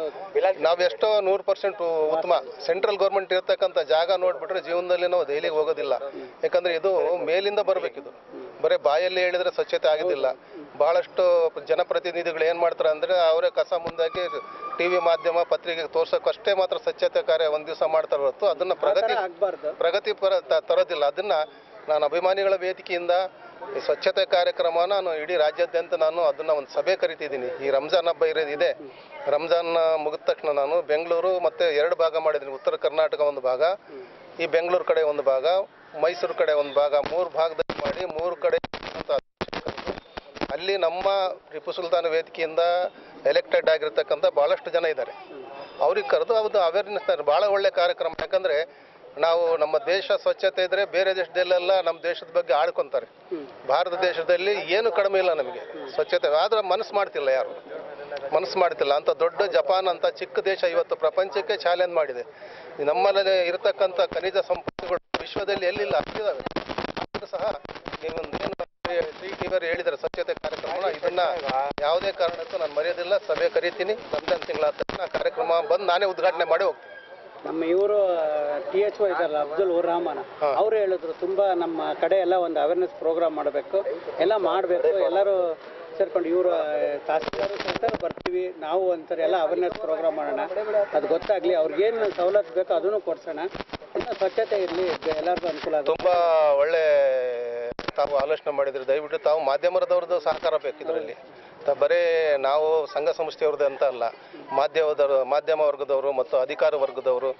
ನಾವು ಎಷ್ಟೋ ನೂರು ಪರ್ಸೆಂಟ್ ಉತ್ತಮ ಸೆಂಟ್ರಲ್ ಗೌರ್ಮೆಂಟ್ ಇರ್ತಕ್ಕಂಥ ಜಾಗ ನೋಡ್ಬಿಟ್ರೆ ಜೀವನದಲ್ಲಿ ನಾವು ದೆಹಲಿಗೆ ಹೋಗೋದಿಲ್ಲ ಯಾಕಂದ್ರೆ ಇದು ಮೇಲಿಂದ ಬರ್ಬೇಕಿದು ಬರೀ ಬಾಯಲ್ಲಿ ಹೇಳಿದ್ರೆ ಸ್ವಚ್ಛತೆ ಆಗೋದಿಲ್ಲ ಬಹಳಷ್ಟು ಜನಪ್ರತಿನಿಧಿಗಳು ಏನು ಮಾಡ್ತಾರೆ ಅಂದರೆ ಅವರೇ ಕಸ ಮುಂದಾಗಿ ಟಿ ವಿ ಮಾಧ್ಯಮ ಪತ್ರಿಕೆಗೆ ತೋರ್ಸೋಕ್ಕಷ್ಟೇ ಮಾತ್ರ ಸ್ವಚ್ಛತೆ ಕಾರ್ಯ ಒಂದು ದಿವಸ ಮಾಡ್ತಾರೆ ಹೊರತು ಅದನ್ನ ಪ್ರಗತಿ ಆಗ್ಬಾರ್ದು ಪ್ರಗತಿ ಪರ ತ- ತರೋದಿಲ್ಲ ಅದನ್ನ ನಾನು ಅಭಿಮಾನಿಗಳ ವೇದಿಕೆಯಿಂದ ಈ ಸ್ವಚ್ಛತೆ ಕಾರ್ಯಕ್ರಮ ನಾನು ಇಡೀ ರಾಜ್ಯಾದ್ಯಂತ ನಾನು ಅದನ್ನ ಒಂದು ಸಭೆ ಕರಿತಿದ್ದೀನಿ ಈ ರಂಜಾನ್ ಹಬ್ಬ ಇರೋದು ಇದೆ ರಂಜಾನ್ ಮುಗಿದ ತಕ್ಷಣ ನಾನು ಬೆಂಗಳೂರು ಮತ್ತೆ ಎರಡು ಭಾಗ ಮಾಡಿದ್ದೀನಿ ಉತ್ತರ ಕರ್ನಾಟಕ ಒಂದು ಭಾಗ ಈ ಬೆಂಗಳೂರು ಕಡೆ ಒಂದು ಭಾಗ ಮೈಸೂರು ಕಡೆ ಒಂದು ಭಾಗ ಮೂರು ಭಾಗದಲ್ಲಿ ಮಾಡಿ ಮೂರು ಕಡೆ ಅಂತ ಅಲ್ಲಿ ನಮ್ಮ ಟಿಪ್ಪು ಸುಲ್ತಾನ್ ವೇದಿಕೆಯಿಂದ ಎಲೆಕ್ಟೆಡ್ ಆಗಿರ್ತಕ್ಕಂಥ ಭಾಳಷ್ಟು ಜನ ಇದ್ದಾರೆ ಅವ್ರಿಗೆ ಕರೆದು ಅದು ಅವೇರ್ನೆಸ್ ಭಾಳ ಒಳ್ಳೆ ಕಾರ್ಯಕ್ರಮ ಯಾಕಂದ್ರೆ ನಾವು ನಮ್ಮ ದೇಶ ಸ್ವಚ್ಛತೆ ಇದ್ರೆ ಬೇರೆ ದೇಶದಲ್ಲೆಲ್ಲ ನಮ್ಮ ದೇಶದ ಬಗ್ಗೆ ಆಡ್ಕೊಂತಾರೆ ಭಾರತ ದೇಶದಲ್ಲಿ ಏನು ಕಡಿಮೆ ಇಲ್ಲ ನಮಗೆ ಸ್ವಚ್ಛತೆ ಆದ್ರೆ ಮನಸ್ಸು ಮಾಡ್ತಿಲ್ಲ ಯಾರು ಮನಸ್ಸು ಮಾಡ್ತಿಲ್ಲ ಅಂತ ದೊಡ್ಡ ಜಪಾನ್ ಅಂತ ಚಿಕ್ಕ ದೇಶ ಇವತ್ತು ಪ್ರಪಂಚಕ್ಕೆ ಚಾಲೆಂಜ್ ಮಾಡಿದೆ ನಮ್ಮಲ್ಲಿ ಇರತಕ್ಕಂಥ ಖನಿಜ ಸಂಪತ್ತುಗಳು ವಿಶ್ವದಲ್ಲಿ ಎಲ್ಲಿಲ್ಲ ಅಷ್ಟಿದಾವೆ ಆದ್ರೂ ಸಹ ನೀವೊಂದು ಏನು ಶ್ರೀ ಟಿವಿಯವರು ಹೇಳಿದ್ದಾರೆ ಸ್ವಚ್ಛತೆ ಕಾರ್ಯಕ್ರಮ ಇದನ್ನ ಯಾವುದೇ ಕಾರಣಕ್ಕೂ ನಾನು ಮರೆಯೋದಿಲ್ಲ ಸಭೆ ಕರಿತೀನಿ ರಂಜಾನ್ ತಿಂಗಳ ತಕ್ಷಣ ಕಾರ್ಯಕ್ರಮ ಬಂದು ನಾನೇ ಉದ್ಘಾಟನೆ ಮಾಡಿ ಹೋಗ್ತೀನಿ ನಮ್ಮ ಇವರು ಟಿ ಎಚ್ ಒ ಇದಾರಲ್ಲ ಅಬ್ದುಲ್ ಉರ್ ರಹಮಾನ್ ಅವ್ರು ಹೇಳಿದ್ರು ತುಂಬಾ ನಮ್ಮ ಕಡೆ ಎಲ್ಲ ಒಂದು ಅವೇರ್ನೆಸ್ ಪ್ರೋಗ್ರಾಮ್ ಮಾಡಬೇಕು ಎಲ್ಲ ಮಾಡಬೇಕು ಎಲ್ಲರೂ ಸೇರ್ಕೊಂಡು ಇವರು ತಹಸೀಲ್ದಾರ್ ಸಹಿತ ಬರ್ತೀವಿ ನಾವು ಒಂಥರ ಎಲ್ಲ ಅವೇರ್ನೆಸ್ ಪ್ರೋಗ್ರಾಮ್ ಮಾಡೋಣ ಅದು ಗೊತ್ತಾಗ್ಲಿ ಅವ್ರಿಗೇನು ಸವಲತ್ತು ಬೇಕೋ ಅದನ್ನು ಕೊಡ್ಸೋಣ ಇನ್ನು ಸ್ವಚ್ಛತೆ ಇರಲಿ ಎಲ್ಲರಿಗೂ ಅನುಕೂಲ ಆಗುತ್ತೆ ತುಂಬಾ ಒಳ್ಳೆ ತಾವು ಆಲೋಚನೆ ಮಾಡಿದ್ರಿ ದಯವಿಟ್ಟು ತಾವು ಮಾಧ್ಯಮದವ್ರದ್ದು ಸಹಕಾರ ಬೇಕು ಇದರಲ್ಲಿ ತ- ಬರೀ ನಾವು ಸಂಘ ಸಂಸ್ಥೆಯವ್ರದ್ದು ಅಂತ ಅಲ್ಲ ಮಾಧ್ಯಮದವರು ಮಾಧ್ಯಮ ವರ್ಗದವರು ಮತ್ತು ಅಧಿಕಾರ ವರ್ಗದವರು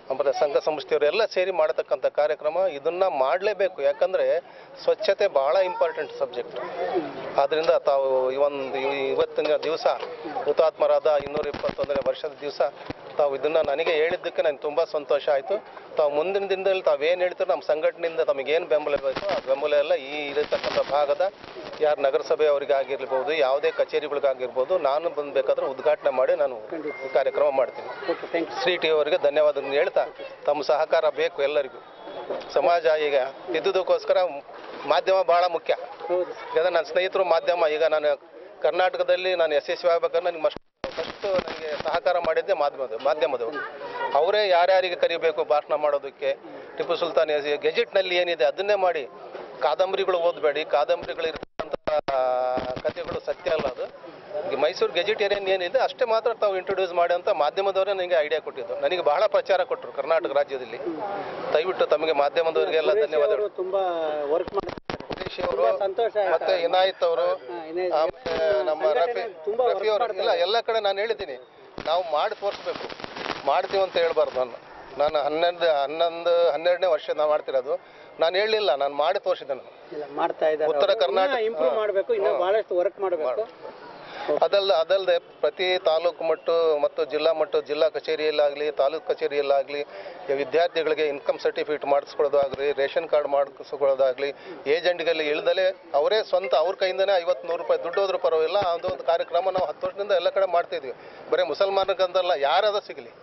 ಆಮೇಲೆ ಸಂಘ ಸಂಸ್ಥೆಯವರು ಎಲ್ಲ ಸೇರಿ ಮಾಡತಕ್ಕಂಥ ಕಾರ್ಯಕ್ರಮ ಇದನ್ನ ಮಾಡಲೇಬೇಕು ಯಾಕಂದ್ರೆ ಸ್ವಚ್ಛತೆ ಬಹಳ ಇಂಪಾರ್ಟೆಂಟ್ ಸಬ್ಜೆಕ್ಟ್ ಆದ್ರಿಂದ ತಾವು ಈ ಒಂದು ಈ- ಇವತ್ತಿನ ದಿವಸ ಹುತಾತ್ಮರಾದ ಇನ್ನೂರ ಇಪ್ಪತ್ತೊಂದನೇ ವರ್ಷದ ದಿವಸ ತಾವು ಇದನ್ನ ನನಗೆ ಹೇಳಿದ್ದಕ್ಕೆ ನನಗೆ ತುಂಬಾ ಸಂತೋಷ ಆಯಿತು ತಾವು ಮುಂದಿನ ದಿನದಲ್ಲಿ ತಾವೇನು ಹೇಳ್ತೀರೋ ನಮ್ಮ ಸಂಘಟನೆಯಿಂದ ತಮಗೇನು ಬೆಂಬಲ ಬೇಕು ಆ ಬೆಂಬಲ ಎಲ್ಲ ಈ ಇರತಕ್ಕಂಥ ಭಾಗದ ಯಾರು ನಗರಸಭೆ ಆಗಿರ್ಬೋದು ಯಾವುದೇ ಕಚೇರಿಗಳಿಗಾಗಿರ್ಬೋದು ನಾನು ಬಂದ್ಬೇಕಾದ್ರೆ ಉದ್ಘಾಟನೆ ಮಾಡಿ ನಾನು ಈ ಕಾರ್ಯಕ್ರಮ ಮಾಡ್ತೀನಿ ಶ್ರೀ ಟಿ ಅವರಿಗೆ ಧನ್ಯವಾದಗಳನ್ನು ಹೇಳ್ತಾ ತಮ್ಮ ಸಹಕಾರ ಬೇಕು ಎಲ್ಲರಿಗೂ ಸಮಾಜ ಈಗ ಇದ್ದುದಕ್ಕೋಸ್ಕರ ಮಾಧ್ಯಮ ಬಹಳ ಮುಖ್ಯ ಈಗ ನನ್ನ ಸ್ನೇಹಿತರು ಮಾಧ್ಯಮ ಈಗ ನಾನು ಕರ್ನಾಟಕದಲ್ಲಿ ನಾನು ಯಶಸ್ವಿ ಆಗ್ಬೇಕಾದ್ರೆ ನನಗೆ ಮಸ್ಟ್ ಫಸ್ಟ್ ನನಗೆ ಸಹಕಾರ ಮಾಡಿದ್ದೆ ಮಾಧ್ಯಮದ ಮಾಧ್ಯಮದವರು ಅವರೇ ಯಾರ್ಯಾರಿಗೆ ಕರಿಬೇಕು ಭಾಷಣ ಮಾಡೋದಕ್ಕೆ ಟಿಪ್ಪು ಸುಲ್ತಾನ್ ಗೆಜೆಟ್ನಲ್ಲಿ ಏನಿದೆ ಅದನ್ನೇ ಮಾಡಿ ಕಾದಂಬರಿಗಳು ಓದಬೇಡಿ ಕಾದಂಬರಿಗಳು ಇರ್ತಕ್ಕಂಥ ಕಥೆಗಳು ಸತ್ಯ ಅಲ್ಲ ಅದು ಈ ಮೈಸೂರು ಗೆಜೆಟೇರಿಯನ್ ಏನಿದೆ ಅಷ್ಟೇ ಮಾತ್ರ ತಾವು ಇಂಟ್ರೊಡ್ಯೂಸ್ ಮಾಡಿ ಅಂತ ಮಾಧ್ಯಮದವರೇ ನನಗೆ ಐಡಿಯಾ ಕೊಟ್ಟಿದ್ದು ನನಗೆ ಬಹಳ ಪ್ರಚಾರ ಕೊಟ್ಟರು ಕರ್ನಾಟಕ ರಾಜ್ಯದಲ್ಲಿ ದಯವಿಟ್ಟು ತಮಗೆ ಮಾಧ್ಯಮದವರಿಗೆಲ್ಲ ಧನ್ಯವಾದಗಳು ತುಂಬಾ ವರ್ಕ್ ಮಾಡಿ ಸುರೇಶ್ ಅವರು ಮತ್ತೆ ಇನಾಯತ್ ಅವರು ಆಮೇಲೆ ನಮ್ಮ ರಫಿ ರಫಿ ಅವರು ಇಲ್ಲ ಎಲ್ಲ ಕಡೆ ನಾನು ಹೇಳಿದ್ದೀನಿ ನಾವು ಮಾಡಿ ತೋರಿಸ್ಬೇಕು ಮಾಡ್ತೀವಿ ಅಂತ ಹೇಳ್ಬಾರ್ದು ನಾನು ನಾನು ಹನ್ನೊಂದು ಹನ್ನೊಂದು ಹನ್ನೆರಡನೇ ವರ್ಷ ನಾವು ಮಾಡ್ತಿರೋದು ನಾನು ಹೇಳಲಿಲ್ಲ ನಾನು ಮಾಡಿ ತೋರಿಸಿದ್ದೆ ನಾನು ಇಲ್ಲ ಮಾಡ್ತಾ ಇದ್ದಾರೆ ಉತ್ತರ ಕರ್ನಾಟಕ ಇಂಪ್ರೂವ್ ಹಾ. ಮಾಡಬೇಕು ಇನ್ನೂ ಹಾ. ಬಹಳಷ್ಟು ವರ್ಕ್ ಮಾಡಬೇಕು ಅದಲ್ಲ ಅದಲ್ಲದೆ ಪ್ರತಿ ತಾಲೂಕು ಮಟ್ಟ ಮತ್ತು ಜಿಲ್ಲಾ ಮಟ್ಟ ಜಿಲ್ಲಾ ಕಚೇರಿಯಲ್ಲಾಗಲಿ ತಾಲೂಕು ಕಚೇರಿಯಲ್ಲಾಗಲಿ ವಿದ್ಯಾರ್ಥಿಗಳಿಗೆ ಇನ್ಕಮ್ ಸರ್ಟಿಫಿಕೇಟ್ ಮಾಡಿಸ್ಕೊಳ್ಳೋದಾಗಲಿ ರೇಷನ್ ಕಾರ್ಡ್ ಮಾಡಿಸ್ಕೊಳ್ಳೋದಾಗಲಿ ಏಜೆಂಟ್ಗೆಲ್ಲ ಇಳ್ದಲೇ ಅವರೇ ಸ್ವಂತ ಅವ್ರ ಕೈಯಿಂದನೇ ಐವತ್ತು ನೂರು ರೂಪಾಯಿ ದುಡ್ಡು ಹೋದ್ರೂ ಪರವಾಗಿಲ್ಲ ಅದೊಂದು ಕಾರ್ಯಕ್ರಮ ನಾವು ಹತ್ತು ವರ್ಷದಿಂದ ಎಲ್ಲ ಕಡೆ ಮಾಡ್ತಿದ್ವಿ ಬರೀ ಮುಸಲ್ಮಾನರಿಗಂತಲ್ಲ ಯಾರಾದ ಸಿಗಲಿ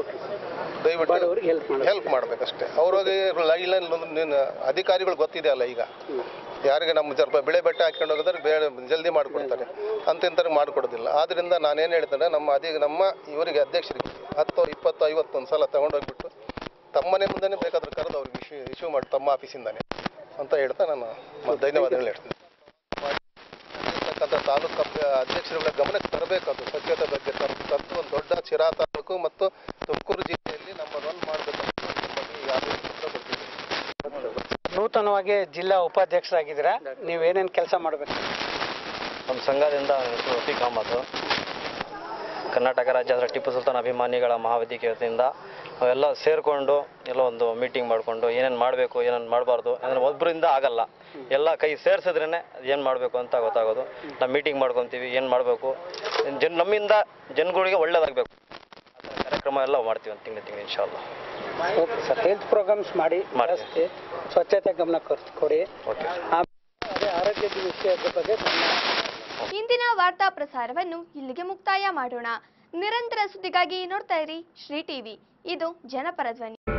ದಯವಿಟ್ಟು ಹೆಲ್ಪ್ ಮಾಡ್ಬೇಕಷ್ಟೇ ಅವ್ರಿಗೆ ಲೈನ್ ಅಧಿಕಾರಿಗಳು ಗೊತ್ತಿದೆ ಅಲ್ಲ ಈಗ ಯಾರಿಗೆ ನಮ್ಮ ಸ್ವಲ್ಪ ಬೆಳೆ ಬೆಟ್ಟ ಹಾಕೊಂಡು ಹೋಗಿದ್ರೆ ಬೇಳೆ ಜಲ್ದಿ ಮಾಡಿಕೊಡ್ತಾರೆ ಅಂತಿಂತರಿಗೆ ಮಾಡಿಕೊಡೋದಿಲ್ಲ ಆದ್ರಿಂದ ನಾನೇನು ಹೇಳ್ತೇನೆ ನಮ್ಮ ಅಧಿ ನಮ್ಮ ಇವರಿಗೆ ಅಧ್ಯಕ್ಷರಿಗೆ ಹತ್ತು ಇಪ್ಪತ್ತು ಐವತ್ತು ಒಂದು ಸಲ ತಗೊಂಡೋಗ್ಬಿಟ್ಟು ತಮ್ಮನೆ ಮುಂದೆನೇ ಬೇಕಾದ್ರೆ ಕರೆದು ಅವ್ರಿಗೆ ಇಶ್ಯೂ ಇಶ್ಯೂ ಮಾಡಿ ತಮ್ಮ ಆಫೀಸಿಂದಾನೆ ಅಂತ ಹೇಳ್ತಾ ನಾನು ಮ- ಧನ್ಯವಾದಗಳು ಹೇಳ್ತೀನಿ ಇರ್ತಕ್ಕಂಥ ತಾಲೂಕು ಅಭ್ಯ- ಅಧ್ಯಕ್ಷರುಗಳ ಗಮನಕ್ಕೆ ತರಬೇಕು ಅದು ಸ್ವಚ್ಛತೆ ಬಗ್ಗೆ ತರ- ತಂದು ಒಂದು ದೊಡ್ಡ ಶಿರಾ ತಾಲೂಕು ಮತ್ತು ತುಮಕೂರು ಜಿಲ್ಲೆಯಲ್ಲಿ ನಂಬರ್ ಒನ್ ಮಾಡಬೇಕಂತ ಯಾವುದೇ ಕೊಡ್ತೀವಿ ನೂತನವಾಗಿ ಜಿಲ್ಲಾ ಉಪಾಧ್ಯಕ್ಷರಾಗಿದ್ದೀರಾ ನೀವೇನೇನು ಕೆಲಸ ಮಾಡಬೇಕು ನಮ್ಮ ಸಂಘದಿಂದ ನನ್ನ ಹೆಸರು ರಫೀಕ್ ಅಹಮದ್ ಕರ್ನಾಟಕ ರಾಜ್ಯದ ಟಿಪ್ಪು ಸುಲ್ತಾನ್ ಅಭಿಮಾನಿಗಳ ಮಹಾವೇದಿಕೆ ವತಿಯಿಂದ ನಾವೆಲ್ಲ ಸೇರಿಕೊಂಡು ಎಲ್ಲ ಒಂದು ಮೀಟಿಂಗ್ ಮಾಡಿಕೊಂಡು ಏನೇನು ಮಾಡಬೇಕು ಏನೇನು ಮಾಡಬಾರ್ದು ಅಂದರೆ ಒಬ್ಬರಿಂದ ಆಗಲ್ಲ ಎಲ್ಲ ಕೈ ಸೇರಿಸಿದ್ರೇ ಏನು ಮಾಡಬೇಕು ಅಂತ ಗೊತ್ತಾಗೋದು ನಾವು ಮೀಟಿಂಗ್ ಮಾಡ್ಕೊತೀವಿ ಏನು ಮಾಡಬೇಕು ಜನ್ ನಮ್ಮಿಂದ ಜನಗಳಿಗೆ ಒಳ್ಳೇದಾಗಬೇಕು ಕಾರ್ಯಕ್ರಮ ಎಲ್ಲ ಮಾಡ್ತೀವಿ ಒಂದು ತಿಂಗಳು ತಿಂಗಳು ಇನ್ಶಾಲ್ಲ ಓಕೆ ಸರ್ ಹೆಲ್ತ್ ಪ್ರೋಗ್ರಾಮ್ಸ್ ಮಾಡಿ ಜಾಸ್ತಿ ಸ್ವಚ್ಛತೆ ಗಮನ ಕೊಡ್- ಕೊಡಿ ಆಮೇಲೆ ಅದೇ ಆರೋಗ್ಯದ ವಿಷಯದ ಬಗ್ಗೆ ಗಮನ ಇಂದಿನ ವಾರ್ತಾ ಪ್ರಸಾರವನ್ನು ಇಲ್ಲಿಗೆ ಮುಕ್ತಾಯ ಮಾಡೋಣ ನಿರಂತರ ಸುದ್ದಿಗಾಗಿ ನೋಡ್ತಾ ಇರಿ ಶ್ರೀ ಟಿವಿ ಇದು ಜನಪರ ಧ್ವನಿ